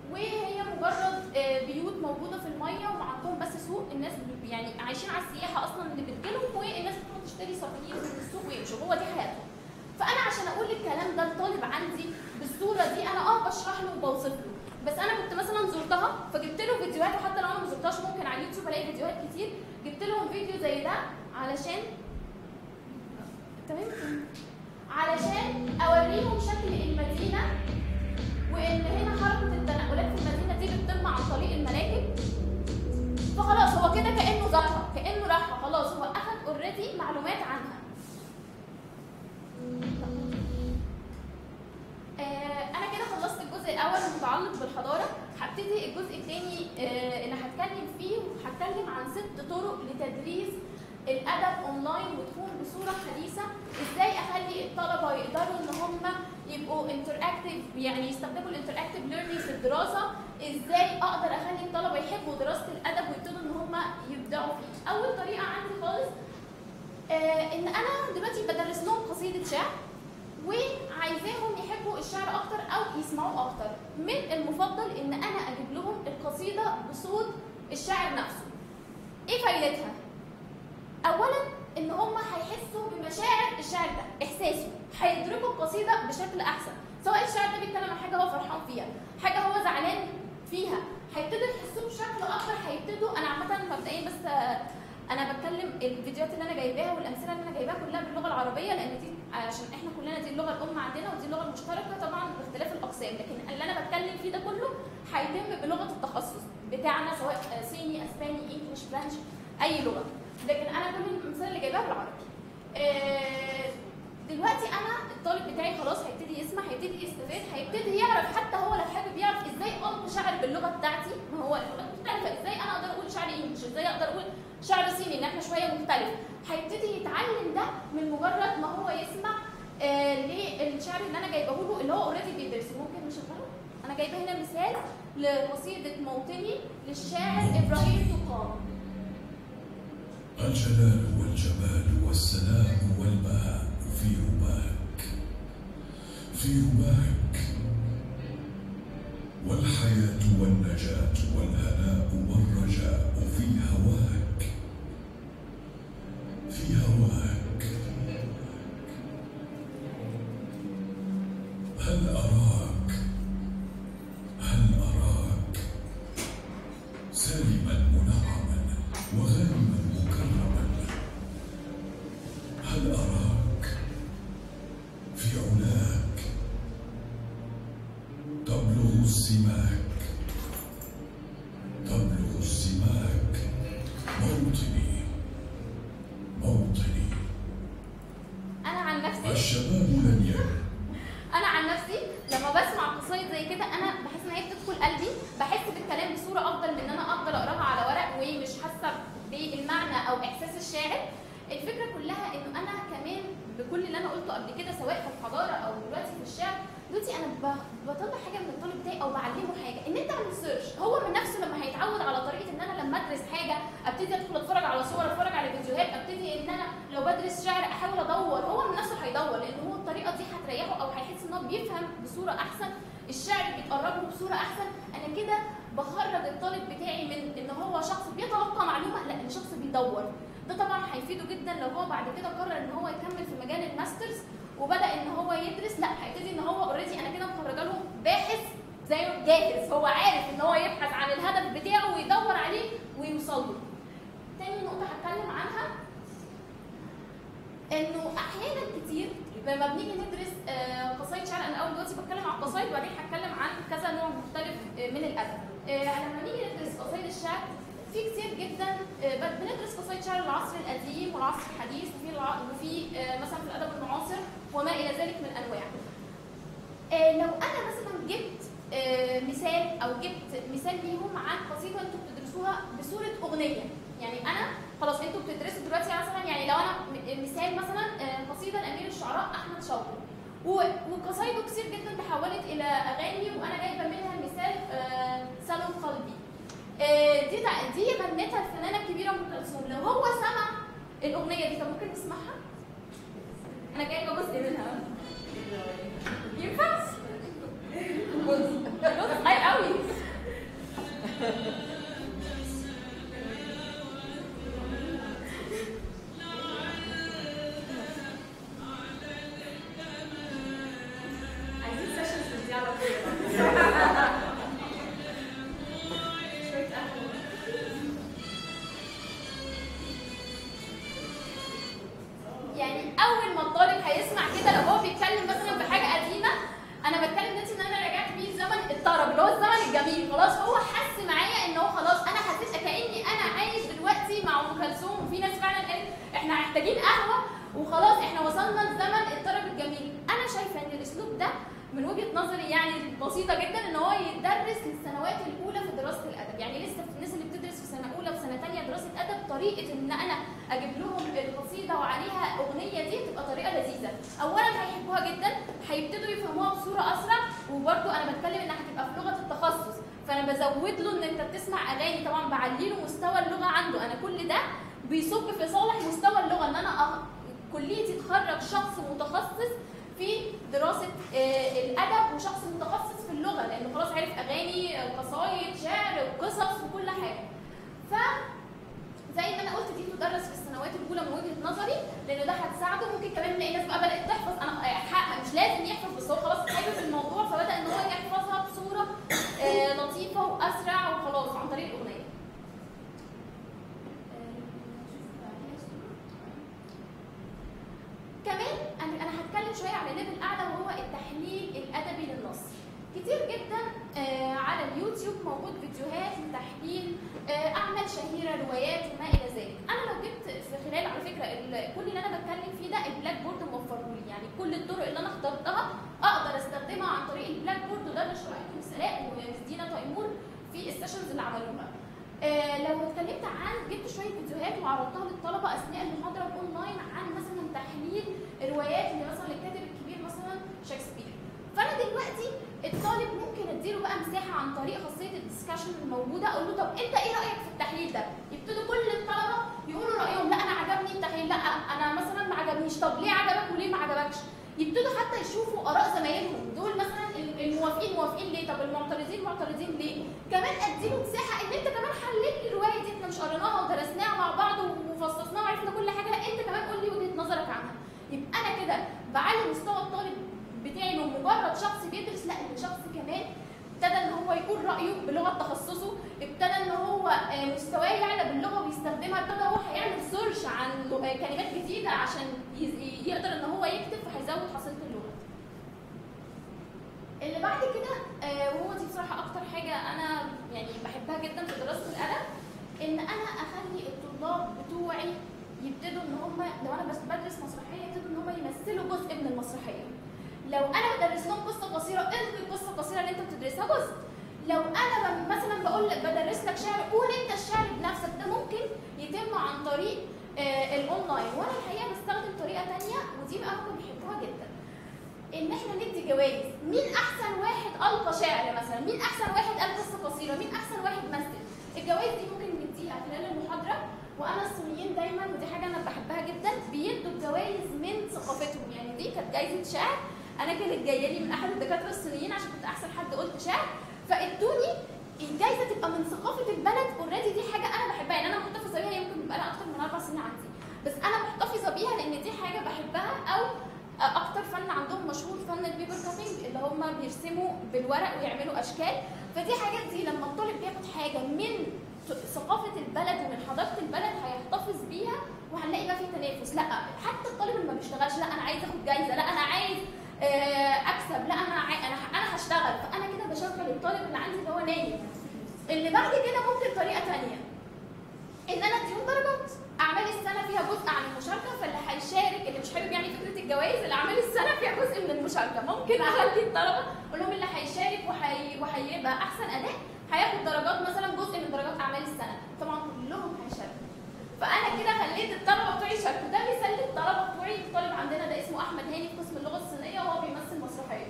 وهي مجرد آه، بيوت موجوده في الميه وعندهم بس سوق الناس بي- يعني عايشين على السياحه اصلا اللي بتجيلهم والناس بتروح تشتري سافونير من السوق ويمشوا هو دي حياتهم فانا عشان اقول الكلام ده الطالب عندي بالصوره دي انا اه بشرح له وبوصف له بس انا كنت مثلا زرتها فجبت له فيديوهات وحتى لو انا ما زرتهاش ممكن على اليوتيوب الاقي فيديوهات كتير جبت لهم فيديو زي ده علشان تمام علشان اوريهم شكل المدينه وان هنا حركه التنقلات في المدينه دي بتتم عن طريق المراكب فخلاص هو كده كانه زارها كانه راحها خلاص هو اخد اوريدي معلومات عنها آه، انا كده خلصت الجزء الاول المتعلق بالحضاره هبتدي الجزء الثاني اللي هتكلم فيه هتكلم عن ست طرق لتدريس الادب اونلاين وتكون بصوره حديثه ازاي اخلي الطلبه يقدروا ان هم يبقوا انتراكتيف يعني يستخدموا الانتراكتيف ليرنينج في الدراسه ازاي اقدر اخلي الطلبه يحبوا دراسه الادب ويبتدوا ان هم يبدعوا فيه اول طريقه عندي خالص آه ان انا دلوقتي بدرس لهم قصيده شعر وعايزاهم يحبوا الشعر اكتر او يسمعوه اكتر من المفضل ان انا اجيب لهم القصيده بصوت الشاعر نفسه ايه فايدتها اولا ان هم هيحسوا بمشاعر الشاعر ده احساسه هيدركوا القصيده بشكل احسن سواء الشاعر ده بيتكلم عن حاجه هو فرحان فيها حاجه هو زعلان فيها هيبتدوا يحسوا بشكل اكتر هيبتدوا انا عامه مبدئيا بس آه، انا بتكلم الفيديوهات اللي انا جايباها والامثله اللي انا جايباها كلها باللغه العربيه لان دي عشان احنا كلنا دي اللغه الام عندنا ودي اللغه المشتركه طبعا باختلاف الاقسام لكن اللي انا بتكلم فيه ده كله هيتم بلغه التخصص بتاعنا سواء آه، صيني اسباني انجلش فرنش اي لغه لكن انا كل الامثله اللي جايباها بالعربي آه، دلوقتي انا الطالب بتاعي خلاص هيبتدي يسمع هيبتدي يستفاد هيبتدي يعرف حتى هو لو حابب يعرف ازاي القي شعر باللغه بتاعتي ما هو اللغات مختلفه ازاي انا اقدر اقول شعر انجلش ازاي اقدر اقول شعر صيني ان احنا شويه مختلف هيبتدي يتعلم ده من مجرد ما هو يسمع آه للشعر اللي انا جايبه له اللي هو اوريدي بيدرسه ممكن نشغله انا جايبه هنا مثال لقصيده موطني للشاعر ابراهيم طقام
الجلال والجمال والسلام والبهاء في رباك في رباك والحياة والنجاة والهناء والرجاء في هواك في هواك أراك هل أراك سالما منعما وغانما مكرما هل أراك في علاك تبلغ السماك تبلغ السماك موطني موطني
انا عن نفسي
الشباب لن يكن
انا عن نفسي لما بسمع قصايد زي كده انا بحس ان هي بتدخل قلبي بحس بالكلام بصوره افضل من ان انا افضل اقراها على ورق ومش حاسه بالمعنى او احساس الشاعر الفكره كلها انه انا كمان بكل اللي انا قلته قبل كده سواء في الحضاره او دلوقتي في الشعر دلوقتي انا ب- بطلع حاجه من الطالب بتاعي او بعلمه حاجه ان انت اعمل سيرش هو من نفسه لما هيتعود على طريقه ان انا لما ادرس حاجه ابتدي ادخل اتفرج على صور اتفرج على فيديوهات ابتدي ان انا لو بدرس شعر احاول ادور هو من نفسه هيدور لان هو الطريقه دي هتريحه او هيحس ان هو بيفهم بصوره احسن الشعر بيتقرب له بصوره احسن انا كده بخرج الطالب بتاعي من ان هو شخص بيتلقى معلومه لا ان شخص بيدور ده طبعا هيفيده جدا لو هو بعد كده قرر ان هو يكمل في مجال الماسترز وبدا ان هو يدرس لا هيبتدي ان هو اوريدي انا كده مخرجه له باحث زي جاهز هو عارف ان هو يبحث عن الهدف بتاعه ويدور عليه ويوصل له تاني نقطه هتكلم عنها انه احيانا كتير لما بنيجي ندرس آه، قصايد شعر انا اول دلوقتي بتكلم عن قصايد وبعدين هتكلم عن كذا نوع مختلف آه، من الادب آه، لما نيجي ندرس قصايد الشعر في كتير جدا آه، ب- بندرس قصايد شعر العصر القديم والعصر الحديث وفي الع... وفي آه، مثلا في الادب المعاصر وما الى ذلك من انواع آه، لو انا مثلا جبت آه، مثال او جبت مثال ليهم عن قصيده انتوا بتدرسوها بصوره اغنيه يعني انا خلاص انتوا بتدرسوا دلوقتي مثلا يعني لو انا م- مثال مثلا آه، قصيده لامير الشعراء احمد شوقي و- وقصايده كتير جدا تحولت الى اغاني وانا جايبه منها مثال آه، سلم قلبي آه، دي تع- دي غنتها الفنانه الكبيره ام كلثوم لو هو سمع الاغنيه دي طب ممكن نسمعها انا جايبه جزء منها ينفع جزء جزء صغير قوي عايزين سيشنز في الديالوج شوية قهوة. يعني اول ما الطالب هيسمع كده لو هو بيتكلم مثلا بحاجه قديمه انا بتكلم دلوقتي ان انا رجعت بيه الزمن الطرب اللي هو الزمن الجميل خلاص هو حس معايا ان هو خلاص انا حسيت كاني انا عايش دلوقتي مع ام كلثوم وفي ناس فعلا قالت احنا محتاجين قهوه وخلاص احنا وصلنا لزمن الطرب الجميل انا شايفه ان الاسلوب ده من وجهه نظري يعني بسيطه جدا ان هو يتدرس للسنوات الاولى في دراسه الادب يعني لسه في الناس اللي بتدرس في سنه اولى وسنه ثانيه دراسه ادب طريقه ان انا اجيب لهم القصيده وعليها اغنيه دي تبقى طريقه لذيذه اولا هيحبوها جدا هيبتدوا يفهموها بصوره اسرع وبرده انا بتكلم انها هتبقى في لغه التخصص فانا بزود له ان انت بتسمع اغاني طبعا بعلي له مستوى اللغه عنده انا كل ده بيصب في صالح مستوى اللغه ان انا أ- كليتي تخرج شخص متخصص في دراسه آه، الادب وشخص متخصص في اللغه لانه خلاص عرف اغاني آه، قصايد شعر وقصص وكل حاجه ف زي ما انا قلت دي بتدرس في السنوات الاولى من وجهه نظري لان ده هتساعده ممكن كمان نلاقي ناس بقى بدات تحفظ انا حق مش لازم يحفظ بس هو خلاص حابب الموضوع فبدا ان هو يحفظها بصوره آه، لطيفه واسرع وخلاص عن طريق الاغنيه كمان انا انا هتكلم شويه على ليفل اعلى وهو التحليل الادبي للنص كتير جدا آه، على اليوتيوب موجود فيديوهات لتحليل آه، اعمال شهيره روايات وما الى ذلك انا لو جبت في خلال على فكره ال- كل اللي انا بتكلم فيه ده البلاك بورد موفره لي يعني كل الطرق اللي انا اخترتها اقدر استخدمها عن طريق البلاك بورد وده اللي شرحته سلاء ودينا تيمور في السيشنز اللي عملوها آه، لو اتكلمت عن جبت شويه فيديوهات وعرضتها للطلبه اثناء المحاضره الاونلاين عن مثلا تحليل الروايات اللي مثلا للكاتب الكبير مثلا شكسبير فانا دلوقتي الطالب ممكن اديله بقى مساحه عن طريق خاصيه الديسكشن الموجوده اقول له طب انت ايه رايك في التحليل ده؟ يبتدوا كل الطلبه يقولوا رايهم لا انا عجبني التحليل لا انا مثلا ما عجبنيش طب ليه عجبك وليه ما عجبكش؟ يبتدوا حتى يشوفوا اراء زمايلهم دول مثلا الموافقين موافقين ليه طب المعترضين معترضين ليه كمان اديله مساحه ان انت كمان حلل لي الروايه دي احنا مش قريناها ودرسناها مع بعض وفصصناها وعرفنا كل حاجه لا انت كمان قول لي وجهه نظرك عنها يبقى انا كده بعلي مستوى الطالب بتاعي انه مجرد شخص بيدرس لا ان شخص كمان ابتدى ان هو يقول رايه بلغه تخصصه ابتدى ان هو آه، مستواه يعلى باللغه ويستخدمها ابتدى هو هيعمل سيرش عن لغ- آه، كلمات جديده عشان يز- يقدر ان هو يكتب فهيزود حصيله اللغه اللي بعد كده آه، وهو دي بصراحه اكتر حاجه انا يعني بحبها جدا في دراسه الادب ان انا اخلي الطلاب بتوعي يبتدوا ان هم لو انا بس بدرس مسرحيه يبتدوا ان هم يمثلوا جزء من المسرحيه لو انا بدرس لهم قصه قصيره الغي القصه القصيره اللي انت بتدرسها جزء لو انا ب- مثلا بقول لك بدرس لك شعر قول انت الشعر بنفسك ده ممكن يتم عن طريق آه الاونلاين وانا الحقيقه بستخدم طريقه تانية ودي بقى هم بيحبوها جدا ان احنا ندي جوائز مين احسن واحد القى شعر مثلا مين احسن واحد قال قصه قصيره مين احسن واحد مثل الجوائز دي ممكن نديها خلال المحاضره وانا الصينيين دايما ودي حاجه انا بحبها جدا بيدوا الجوائز من ثقافتهم يعني دي كانت جايزه شعر انا كانت جايه لي من احد الدكاتره الصينيين عشان كنت احسن حد قلت شعر فادوني الجايزه تبقى من ثقافه البلد اوريدي دي حاجه انا بحبها يعني انا محتفظه بيها يمكن بقى لها اكتر من اربع سنين عندي بس انا محتفظه بيها لان دي حاجه بحبها او اكتر فن عندهم مشهور فن البيبر كاتنج اللي هم بيرسموا بالورق ويعملوا اشكال فدي حاجات دي لما الطالب بياخد حاجه من ثقافه البلد ومن حضاره البلد هيحتفظ بيها وهنلاقي بقى في تنافس لا حتى الطالب اللي ما بيشتغلش لا انا عايز اخد جايزه لا انا عايز آه، اكسب لا انا عاي... انا انا هشتغل فانا كده بشغل الطالب اللي عندي اللي هو نايم اللي بعد كده ممكن طريقه تانية ان انا اديهم درجات اعمال السنه فيها جزء عن المشاركه فاللي هيشارك اللي مش حابب يعني فكره الجوائز اللي اعمال السنه فيها جزء من المشاركه ممكن اخلي الطلبه اقول لهم اللي هيشارك وهي وهيبقى احسن اداء هياخد درجات مثلا جزء من درجات اعمال السنه طبعا كلهم هيشاركوا فانا كده خليت الطلبه بتوعي يشاركوا ده مثال للطلبه بتوعي الطالب عندنا ده اسمه احمد هاني في قسم اللغه الصينيه وهو بيمثل مسرحيه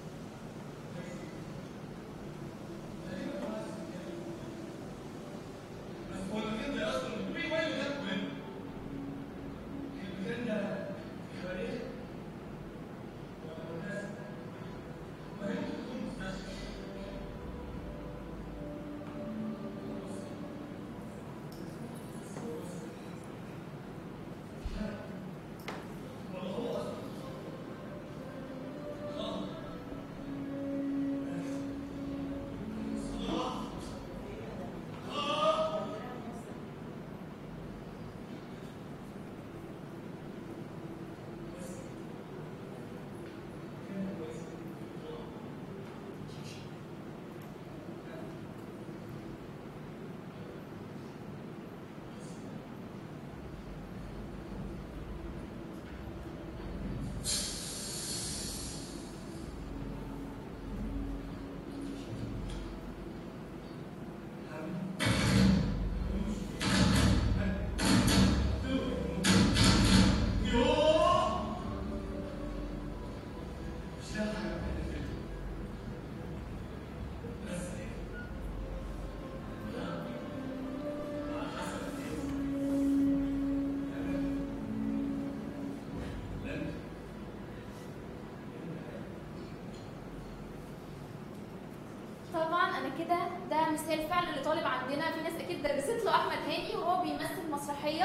طبعا انا كده ده مثال فعلا لطالب عندنا في ناس اكيد درست له احمد هاني وهو بيمثل مسرحيه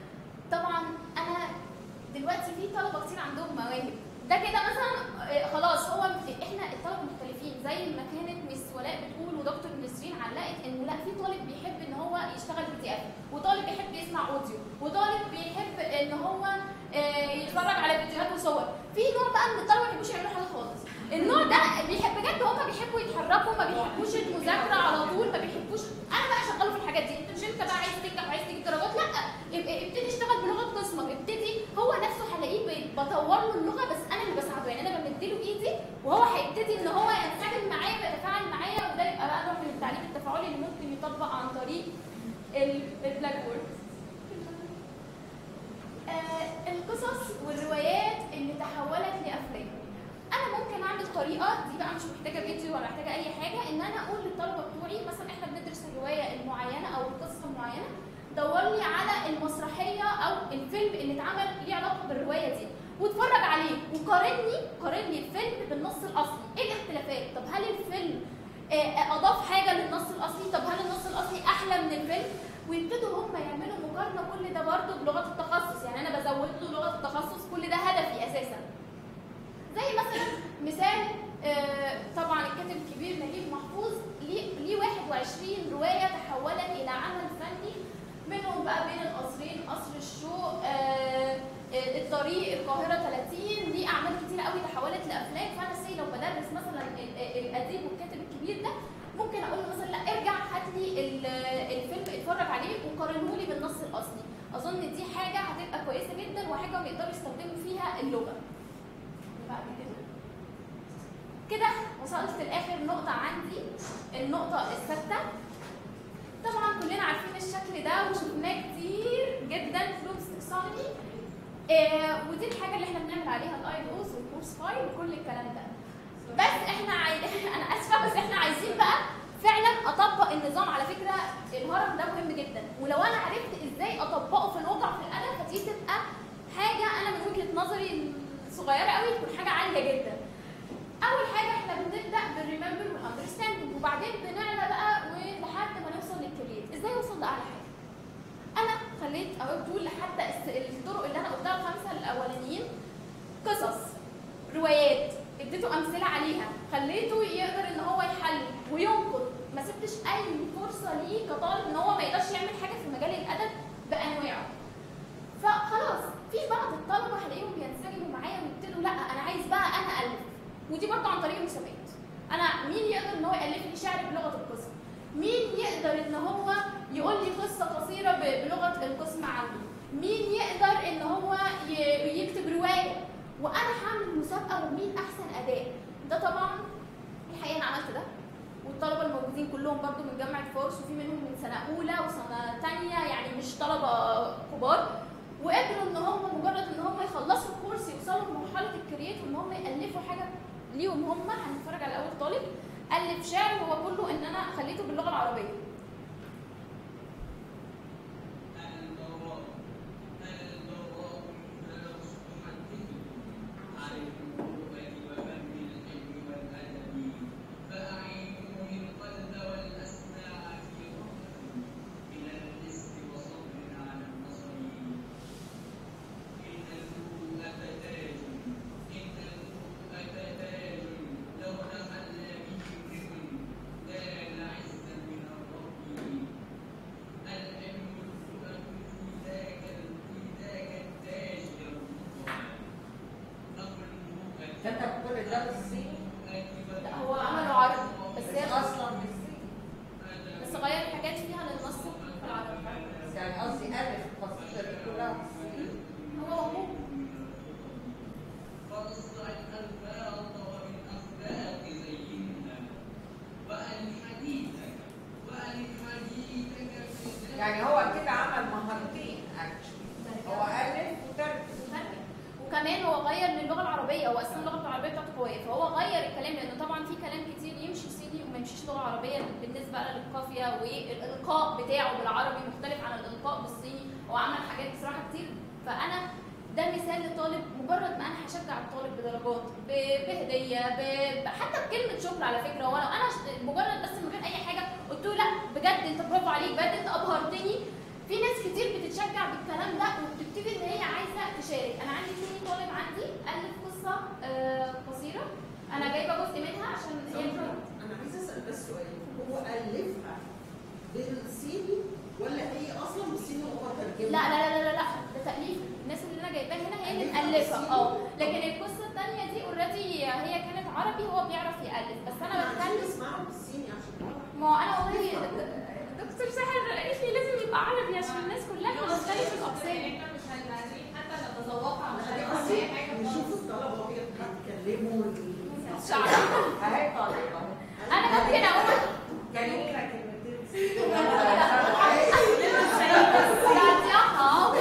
طبعا انا دلوقتي في طلبه كتير عندهم مواهب ده كده مثلا آه، خلاص هو احنا الطلبه مختلفين زي ما كانت مس ولاء بتقول ودكتور نسرين علقت انه لا في طالب بيحب ان هو يشتغل بي دي اف وطالب بيحب يسمع اوديو وطالب بيحب ان هو آه، يتفرج على فيديوهات وصور في نوع بقى من الطلبه ما بيحبوش يعملوا حاجه خالص النوع ده بيحب بجد هم بيحبوا يتحركوا ما بيحبوش المذاكره على طول ما بيحبوش انا بقى شغاله في الحاجات دي انت مش انت بقى عايز تنجح وعايز تجيب درجات لا ابقى ابتدي اشتغل بلغه قسمك ابتدي هو نفسه هلاقيه بي- بطور له اللغه بس انا اللي بساعده يعني انا بمد له ايدي وهو هيبتدي ان هو ينسجم معايا ويتفاعل معايا وده يبقى بقى نوع من التعليم التفاعلي اللي ممكن يطبق عن طريق ال- البلاك بورد آه، القصص والروايات اللي تحولت لافلام انا ممكن اعمل طريقه دي بقى مش محتاجه فيديو ولا محتاجه اي حاجه ان انا اقول للطلبه بتوعي مثلا احنا بندرس الروايه المعينه او القصه المعينه دور لي على المسرحيه او الفيلم اللي اتعمل ليه علاقه بالروايه دي واتفرج عليه وقارني قارن لي الفيلم بالنص الاصلي ايه الاختلافات طب هل الفيلم آه، اضاف حاجه للنص الاصلي طب هل النص الاصلي احلى من الفيلم ويبتدوا هم يعملوا مقارنه كل ده برضه بلغه التخصص يعني انا بزود له لغه التخصص كل ده هدفي اساسا زي مثلا آه، طبعا الكاتب الكبير نجيب محفوظ ليه ليه 21 روايه تحولت الى عمل فني منهم بقى بين القصرين قصر الشوق آه، آه، الطريق القاهره 30 ليه اعمال كتيره قوي تحولت لافلام فانا سي لو بدرس مثلا ال- ال- الاديب والكاتب الكبير ده ممكن اقول له مثلا لا ارجع هات لي ال- الفيلم اتفرج عليه وقارنه لي بالنص الاصلي اظن دي حاجه هتبقى كويسه جدا وحاجه يقدروا يستخدموا فيها اللغه بعد كده كده وصلت لاخر نقطه عندي النقطه السادسه طبعا كلنا عارفين الشكل ده وشفناه كتير جدا في لوب استقصائي آه ودي الحاجه اللي احنا بنعمل عليها الاي اوز والكورس فايل وكل الكلام ده بس احنا عاي... انا اسفه بس احنا عايزين بقى فعلا اطبق النظام على فكره الهرم ده مهم جدا ولو انا عرفت ازاي اطبقه في الواقع في الادب فدي تبقى حاجه انا من وجهه نظري صغيره قوي تكون حاجه عاليه جدا اول حاجه احنا بنبدا بالريمبر والاندرستاندنج وبعدين بنعلى بقى ولحد ما نوصل للكرييت ازاي اوصل لاعلى حاجه انا خليت او طول لحتى الس- الطرق اللي انا قلتها الخمسه الاولانيين قصص روايات اديته امثله عليها خليته يقدر ان هو يحل وينقد ما سبتش اي فرصه ليه كطالب ان هو ما يقدرش يعمل حاجه في مجال الادب بانواعه فخلاص في بعض الطلبه هلاقيهم بينسجموا معايا ويبتدوا لا انا عايز بقى انا الف ودي برضه عن طريق المسابقات انا مين يقدر ان هو يالف لي شعر بلغه القسم مين يقدر ان هو يقول لي قصه قصيره ب- بلغه القسم عنده مين يقدر ان هو ي- يكتب روايه وانا هعمل مسابقه ومين احسن اداء ده طبعا الحقيقه انا عملت ده والطلبه الموجودين كلهم برضو من جامعه فارس وفي منهم من سنه اولى وسنه ثانيه يعني مش طلبه كبار وقدروا ان هم مجرد ان هم يخلصوا الكورس يوصلوا لمرحله الكرييت وان هم يالفوا حاجه ليهم هم هنتفرج على اول طالب الف شعر هو كله ان انا خليته باللغه العربيه
كتب كل ده بالصيني
لا هو عمله عربي بس هي
اصلا بالصيني
بس غير حاجات فيها للنص العربي
يعني قصدي الف القصيده دي كلها بالصيني
هو هو
يعني هو كده عمل مهارتين اكشلي هو الف وترجم
وكمان هو غير من اللغه العربيه هو اصلا اللغه العربيه بتاعته قويه فهو غير الكلام لانه طبعا في كلام كتير يمشي صيني وما يمشيش لغه عربيه بالنسبه للقافيه والالقاء بتاعه بالعربي مختلف عن الالقاء بالصيني هو عمل حاجات بصراحه كتير فانا ده مثال لطالب مجرد ما انا هشجع الطالب بدرجات ب- بهديه ب- حتى بكلمه شكر على فكره هو لو انا ش- مجرد بس من غير اي حاجه قلت له لا بجد انت برافو عليك بجد انت ابهرتني في ناس كتير بتتشجع بالكلام ده وبتبتدي ان هي عايزه تشارك انا عندي في طالب عندي الف قصه آه، قصيره انا جايبه جزء منها عشان هي
انا عايزه اسال بس سؤال هو الفها بالصيني ولا هي اصلا بالصيني وهو
لا
ترجمها؟
لا لا لا لا ده تاليف الناس اللي انا جايباها هنا هي اللي مألفه اه لكن القصه الثانيه دي اوريدي هي كانت عربي هو بيعرف يألف بس انا بتكلم
اسمعها بالصيني عشان
ما هو انا والله دكتور سحر قالت لي لازم يبقى عربي عشان الناس كلها بتختلف الاقسام
احنا مش هنعرف حتى نتذوقها مش
احنا
هنعرف اي حاجه
نشوف الطلبه وهي بتتكلموا
مش عارفة.
اهي طالبه
انا ممكن اقول
كلمة كلمتين
بعديها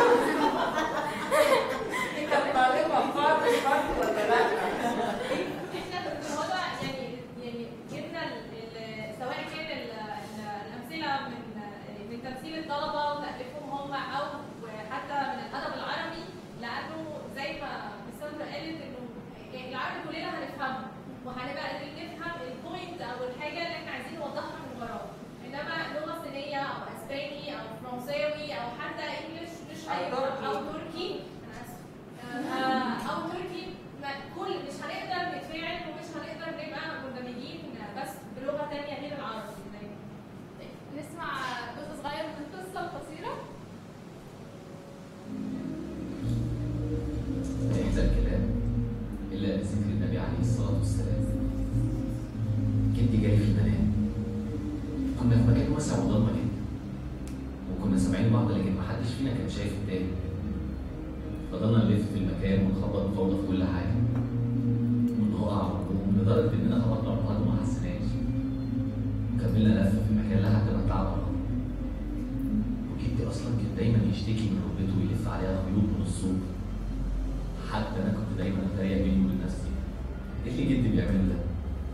كانت طالبه فاضي برضه ولا لا؟
احنا دكتور هدى يعني يعني جبنا ال- ال- سواء كان ال- ال- الامثله من من تمثيل الطلبه وتاليفهم هم او حتى من الادب العربي لانه زي ما مس ساندرا قالت انه يعني العربي كلنا هنفهمه
جدي جاي في المنام كنا في مكان واسع وضلمه جدا وكنا سامعين بعض لكن محدش فينا كان شايف التاني فضلنا نلف في المكان ونخبط بفوضى في كل حاجه ونقع ونقوم لدرجه اننا خبطنا بعض وما حسيناش وكملنا لف في المكان لحد ما تعبنا وجدي اصلا كان دايما يشتكي من ركبته ويلف عليها خيوط من الصوت حتى انا كنت دايما اتريق بيني وبين نفسي ايه اللي جدي بيعمله ده؟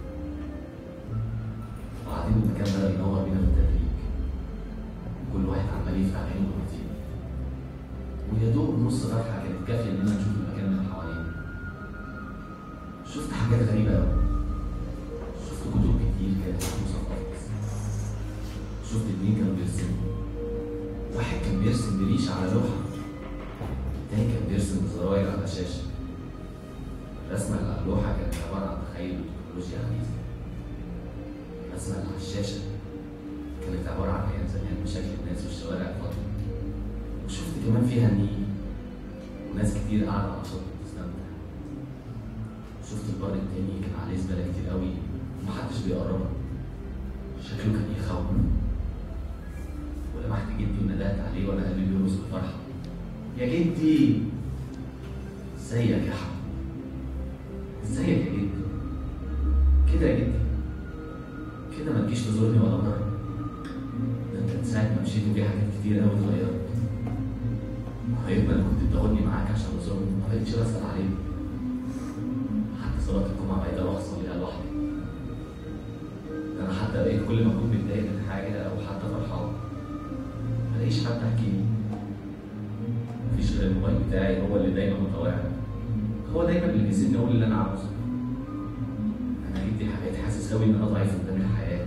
وبعدين المكان بدا ينور بينا بالتدريج كل واحد عمال يفتح عينه بروتين ويا دوب نص فتحه كانت كافيه اننا نشوف المكان من حوالينا شفت حاجات غريبه قوي شفت كتب كتير كانت مثقفه شفت اتنين كانوا بيرسموا واحد كان بيرسم بريش على لوحه التاني كان بيرسم بزراير على شاشه الرسمه اللي على اللوحه كانت عباره عن تخيل وتكنولوجيا حديثه الرسمه اللي على الشاشه كانت عباره عن ايام زمان بشكل الناس في الشوارع الفاضيه وشفت كمان فيها النيل وناس كتير قاعده على الشط بتستمتع شفت البر التاني كان عليه زباله كتير قوي ومحدش بيقرب شكله كان يخوف ولمحت جدي وندهت عليه وانا قلبي بيرقص بفرحه يا جدي ازيك يا حبيبي ازيك يا جدي كده يا جدي كده ما تجيش تزورني ولا مره ده انت من ساعه ما مشيت وفي حاجات كتير قوي اتغيرت حبيبنا اللي كنت بتاخدني معاك عشان تزورني ما بقتش بسال عليك حتى صلاه الجمعه بقيت اروح اصليها لوحدي ده انا حتى بقيت كل ما اكون متضايق من حاجه او حتى فرحان ملاقيش حد احكي له مفيش غير الموبايل بتاعي هو اللي دايما متواعد هو دايما اللي بيسيبني اقول اللي انا عاوزه انا جدي بقيت حاسس قوي ان انا ضعيف قدام الحياه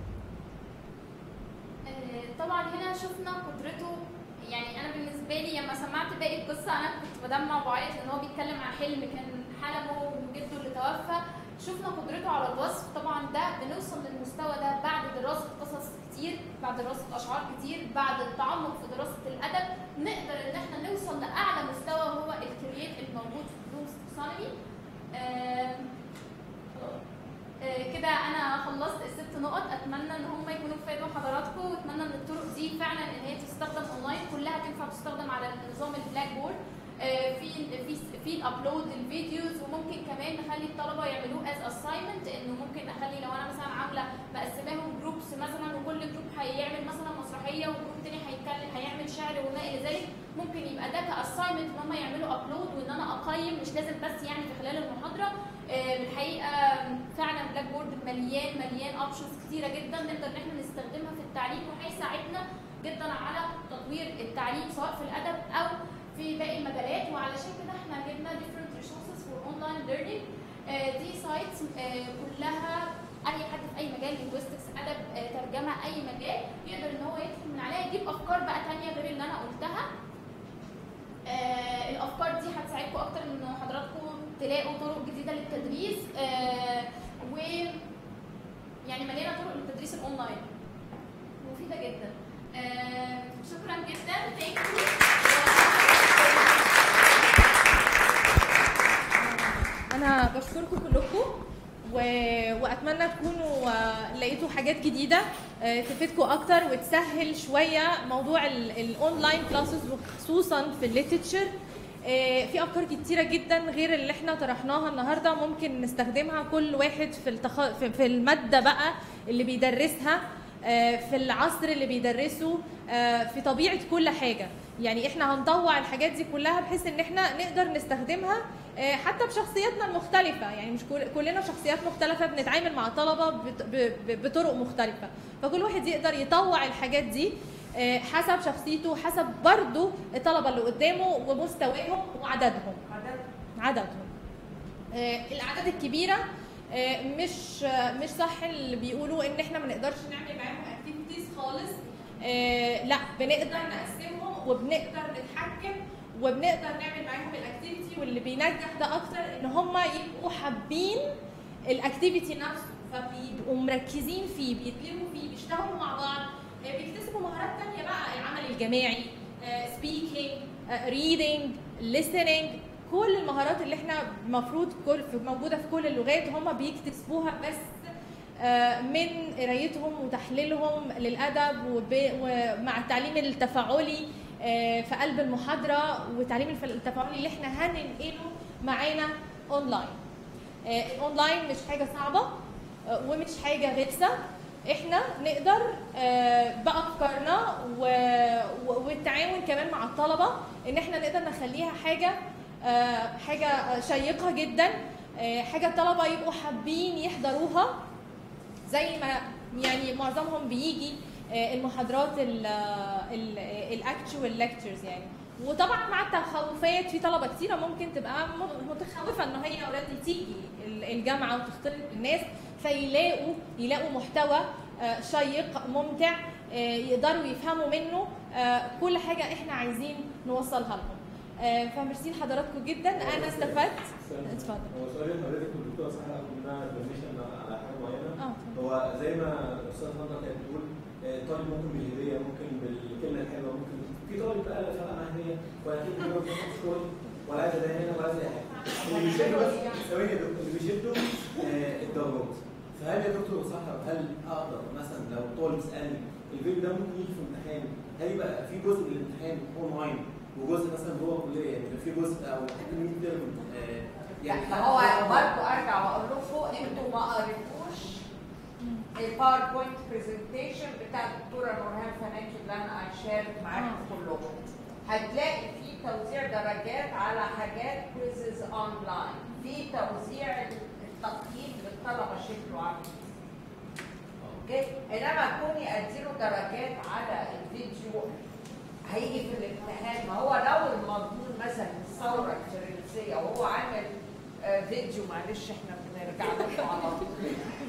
آه، طبعا هنا شفنا قدرته يعني انا بالنسبه لي لما سمعت باقي القصه انا كنت بدمع وبعيط لان هو بيتكلم عن حلم كان حلمه وجده اللي توفى شفنا قدرته على الوصف طبعا ده بنوصل للمستوى ده بعد دراسه قصص كتير بعد دراسه اشعار كتير بعد التعمق في دراسه الادب نقدر ان احنا نوصل لاعلى مستوى هو الكرييت الموجود في بلومز تاكسونومي آه آه، كده انا خلصت الست نقط اتمنى ان هم يكونوا فادوا حضراتكم واتمنى ان الطرق دي فعلا ان هي تستخدم اونلاين كلها تنفع تستخدم على نظام البلاك بورد آه، في في في الابلود الفيديوز وممكن كمان نخلي الطلبه يعملوه از اساينمنت انه ممكن اخلي لو انا مثلا عامله مقسماهم جروبس مثلا وكل جروب هيعمل مثلا مسرحيه وجروب تاني هيتكلم هيعمل شعر وما الى ذلك ممكن يبقى ده كاساينمنت ان هم يعملوا ابلود وان انا اقيم مش لازم بس يعني في خلال المحاضره آه، الحقيقه فعلا بلاك بورد مليان مليان اوبشنز كتيره جدا نقدر ان احنا نستخدمها في التعليم وهيساعدنا جدا على تطوير التعليم سواء في الادب او في باقي المجالات وعلشان كده احنا جبنا different resources for online learning آه، دي سايتس كلها اي حد في اي مجال linguistics ادب آه، ترجمه اي مجال يقدر ان هو يدخل من عليها يجيب افكار بقى تانية غير اللي انا قلتها آه، الافكار دي هتساعدكم اكتر ان حضراتكم تلاقوا طرق جديده للتدريس آه، و يعني مليانه طرق للتدريس الاونلاين مفيده جدا آه، شكرا جدا ثانك
انا بشكركم كلكم و... واتمنى تكونوا آه، لقيتوا حاجات جديده آه، تفيدكم اكتر وتسهل شويه موضوع ال- الاونلاين كلاسز وخصوصا في الليترشر في افكار كتيره جدا غير اللي احنا طرحناها النهارده ممكن نستخدمها كل واحد في التخ... في- في الماده بقى اللي بيدرسها آه، في العصر اللي بيدرسه آه، في طبيعه كل حاجه يعني احنا هنطوع الحاجات دي كلها بحيث ان احنا نقدر نستخدمها آه، حتى بشخصياتنا المختلفة يعني مش كل- كلنا شخصيات مختلفة بنتعامل مع طلبة بط- ب- ب- بطرق مختلفة فكل واحد يقدر يطوع الحاجات دي آه، حسب شخصيته حسب برضه الطلبة اللي قدامه ومستواهم وعددهم عددهم آه، الاعداد الكبيره آه، مش آه، مش صح اللي بيقولوا ان احنا ما نقدرش نعمل معاهم اكتيفيتيز خالص آه، لا بنقدر نقسمهم وبنقدر نتحكم وبنقدر نعمل معاهم الاكتيفيتي واللي بينجح ده اكتر ان هم يبقوا حابين الاكتيفيتي نفسه فبيبقوا مركزين فيه بيتلموا فيه بيشتغلوا مع بعض آه، بيكتسبوا مهارات تانية بقى العمل الجماعي سبيكينج ريدنج listening كل المهارات اللي احنا المفروض كل في- موجوده في كل اللغات هم بيكتسبوها بس آه، من قرايتهم وتحليلهم للادب وب- ومع التعليم التفاعلي آه، في قلب المحاضره والتعليم الف- التفاعلي اللي احنا هننقله معانا اونلاين آه، الاونلاين مش حاجه صعبه آه، ومش حاجه غلسه احنا نقدر آه، بافكارنا و- و- والتعاون كمان مع الطلبه ان احنا نقدر نخليها حاجه آه، حاجه شيقه جدا آه، حاجه الطلبه يبقوا حابين يحضروها زي ما يعني معظمهم بيجي آه، المحاضرات الاكتشوال ليكتشرز يعني وطبعا مع التخوفات في طلبه كتيره ممكن تبقى م- متخوفه ان هي اوريدي تيجي ال- الجامعه وتختلط بالناس فيلاقوا يلاقوا محتوى آه، شيق ممتع آه، يقدروا يفهموا منه آه، كل حاجه احنا عايزين نوصلها لهم آه، فميرسي لحضراتكم جدا انا استفدت اتفضل
هو سؤال حضرتك والدكتور صحيح قلنا برميشن على حاجه معينه
اه
هو زي ما الاستاذ نضر كانت بتقول آه، طالب ممكن بالهديه ممكن بالكلمه الحلوه ممكن في طالب بقى لا فرق معاه هديه ولا كلمه حلوه مش شغل ولا عايز ده هنا ولا عايز اي حاجه اللي بيشدوا بس ثواني يا دكتور اللي بيشدوا آه، الدرجات فهل يا دكتور صحر هل اقدر مثلا لو طالب سالني الفيديو ده ممكن يجي في امتحان هل يبقى في جزء من الامتحان اونلاين وجزء مثلا جوه الكليه يعني يبقى في جزء او حتى من ترم
يعني هو برضه ارجع واقول لكم انتوا ما قريتوش الباوربوينت برزنتيشن بتاع الدكتوره نورهان فنانكي اللي انا هشارك معاكم كلكم هتلاقي في توزيع درجات على حاجات كويزز اونلاين في توزيع التقييم للطلبه شكله عامل إزاي. اوكي انما كوني اديله درجات على الفيديو هيجي في الامتحان ما هو لو المضمون مثلا الثوره الفرنسيه وهو عامل آه، فيديو معلش احنا بنرجع له على طول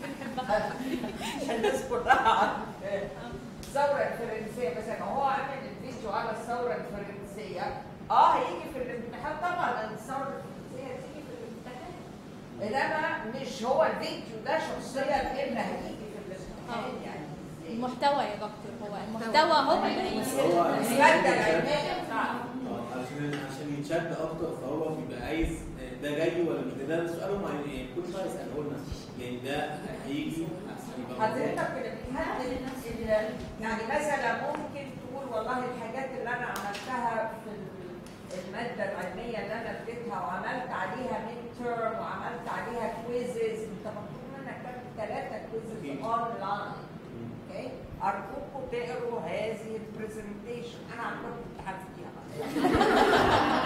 عشان الناس كلها عارفة. الثوره الفرنسيه مثلا هو عامل الفيديو على الثوره الفرنسيه اه هيجي في الامتحان طبعا لان الثوره الفرنسيه هتيجي في الامتحان انما مش هو الفيديو ده شخصيا اللي هيجي في الامتحان يعني
المحتوى يا دكتور هو المحتوى هو اللي
هو
المادة العلمية بتاعته.
اه علشان عشان يتشد اكتر فهو بيبقى عايز آه، ده جاي ولا مش ده ده سؤالهم يعني كل شويه يساله لنا يعني ده هيجي هيبقى
حضرتك في الامتحان ال- يعني مثلا ممكن تقول والله الحاجات اللي انا عملتها في ال- الماده العلميه اللي انا اديتها وعملت عليها ميد تيرم وعملت عليها كويزز انت مطلوب منك تعمل ثلاثه كويزز اونلاين اوكي ارجوكم تقروا هذه البرزنتيشن انا عملت امتحان فيها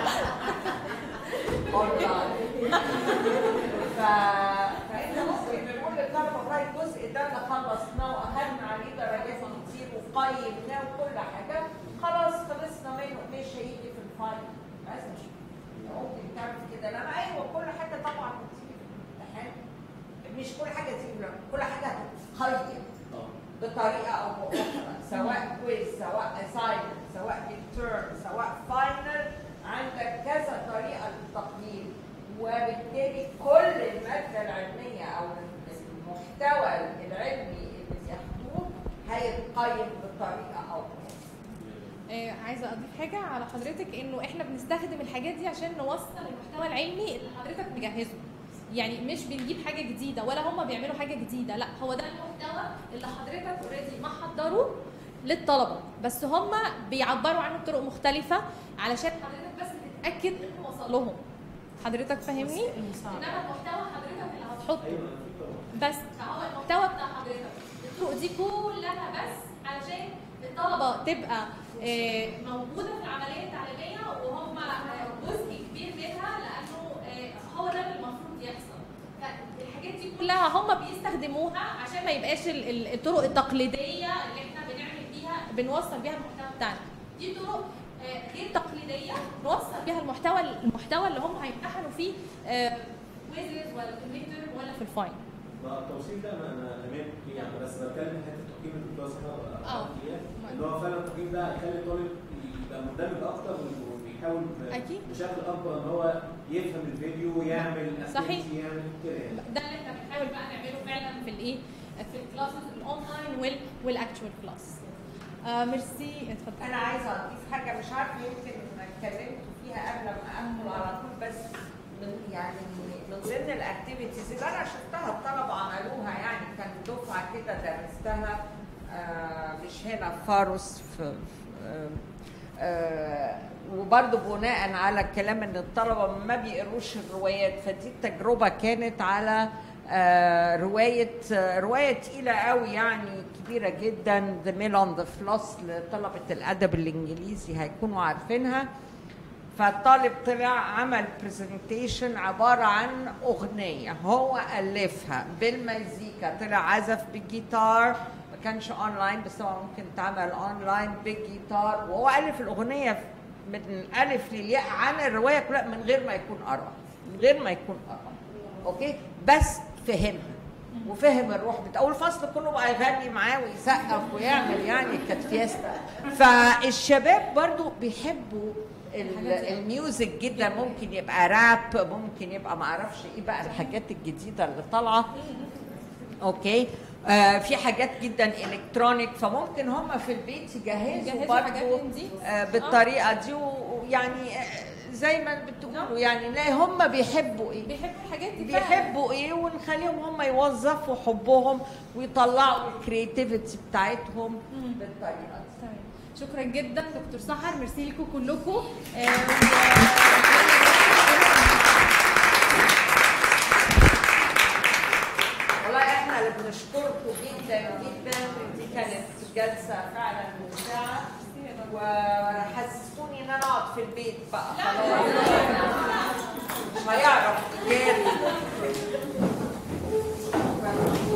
اونلاين ف... فانت ممكن نقول للطلبه والله الجزء ده اللي خلصناه واخدنا عليه درجات كتير وقيمناه وكل حاجه خلاص خلصنا منه مش هيجي في الفاينل بس ممكن تعمل كده لما ايوه كل حاجه طبعا بتيجي في الامتحان مش كل حاجه تيجي في الامتحان، كل حاجه هتتقيم بطريقه او باخرى سواء كويز سواء اساينمنت سواء انترن سواء فاينل عندك كذا طريقه للتقييم وبالتالي كل الماده العلميه او المحتوى العلمي اللي بياخدوه هيتقيم بطريقه او باخرى
آه، عايزه اضيف حاجه على حضرتك انه احنا بنستخدم الحاجات دي عشان نوصل المحتوى العلمي اللي حضرتك مجهزه يعني مش بنجيب حاجه جديده ولا هم بيعملوا حاجه جديده لا هو ده المحتوى اللي حضرتك اوريدي محضره للطلبه بس هم بيعبروا عنه بطرق مختلفه علشان حضرتك بس تتاكد انه وصل لهم حضرتك فاهمني انما المحتوى حضرتك اللي هتحطه بس فهو المحتوى بتاع حضرتك الطرق دي كلها بس علشان الطلبه تبقى آه، موجوده في العمليه التعليميه وهم آه، جزء كبير منها لانه آه، هو ده اللي المفروض يحصل فالحاجات دي كلها هم بيستخدموها عشان ما يبقاش ال- ال- الطرق التقليديه اللي احنا بنعمل بيها بنوصل بيها المحتوى بتاعنا دي طرق آه، غير تقليديه نوصل بيها المحتوى المحتوى اللي هم هيمتحنوا فيه كويزز ولا في الميد ولا في الفاين
ما التوصيل ده انا انا تمام فيه يعني بس بتكلم في حته تقييم الدكتور صحيح
اه.
ان هو فعلا التقييم ده هيخلي الطالب يبقى مندمج اكتر وبيحاول ب-
أكيد.
بشكل اكبر ان هو يفهم الفيديو يعمل
صحيح.
activity، يعمل كده يعني
ده اللي احنا بنحاول بقى نعمله فعلا في الايه في الكلاسز الاونلاين وال والاكتشوال كلاس آه ميرسي اتفضل
انا عايزه اضيف حاجه مش عارفه يمكن اتكلمت فيها قبل ما ادخل على طول بس من يعني من ضمن الاكتيفيتيز اللي انا شفتها الطلبه عملوها يعني كان دفعه كده درستها آه، مش هنا في فاروس في آه، آه، وبرضه بناء على الكلام ان الطلبه ما بيقروش الروايات فدي التجربه كانت على آه، روايه آه، روايه تقيله قوي يعني كبيره جدا ذا ميل اون ذا فلوس لطلبه الادب الانجليزي هيكونوا عارفينها فالطالب طلع عمل برزنتيشن عبارة عن أغنية هو ألفها بالمزيكا طلع عزف بالجيتار ما كانش أونلاين بس هو ممكن تعمل أونلاين بالجيتار وهو ألف الأغنية من الألف للياء عن الرواية كلها من غير ما يكون قرأ من غير ما يكون قرأ أوكي بس فهمها وفهم الروح بتاع اول فصل كله بقى يغني معاه ويسقف ويعمل يعني كانت فيستا فالشباب برضو بيحبوا ال- الميوزك جدا ممكن يبقى راب ممكن يبقى ما اعرفش ايه بقى الحاجات الجديده اللي طالعه اوكي آه في حاجات جدا الكترونيك فممكن هم في البيت يجهزوا
يجهزوا حاجات
برضو
من دي.
آه بالطريقه دي و- ويعني آه، زي ما بتقولوا يعني لا هم بيحبوا ايه
بيحبوا الحاجات دي فعلاً.
بيحبوا ايه ونخليهم هم يوظفوا حبهم ويطلعوا الكرياتيفيتي بتاعتهم بالطريقه دي
تمام شكرا جدا دكتور سحر ميرسي لكم كلكم
والله احنا اللي بنشكركم جدا جدا دي كانت جلسه فعلا ممتعه وحسسوني ان انا اقعد في البيت بقى خلاص مش هيعرف يجاري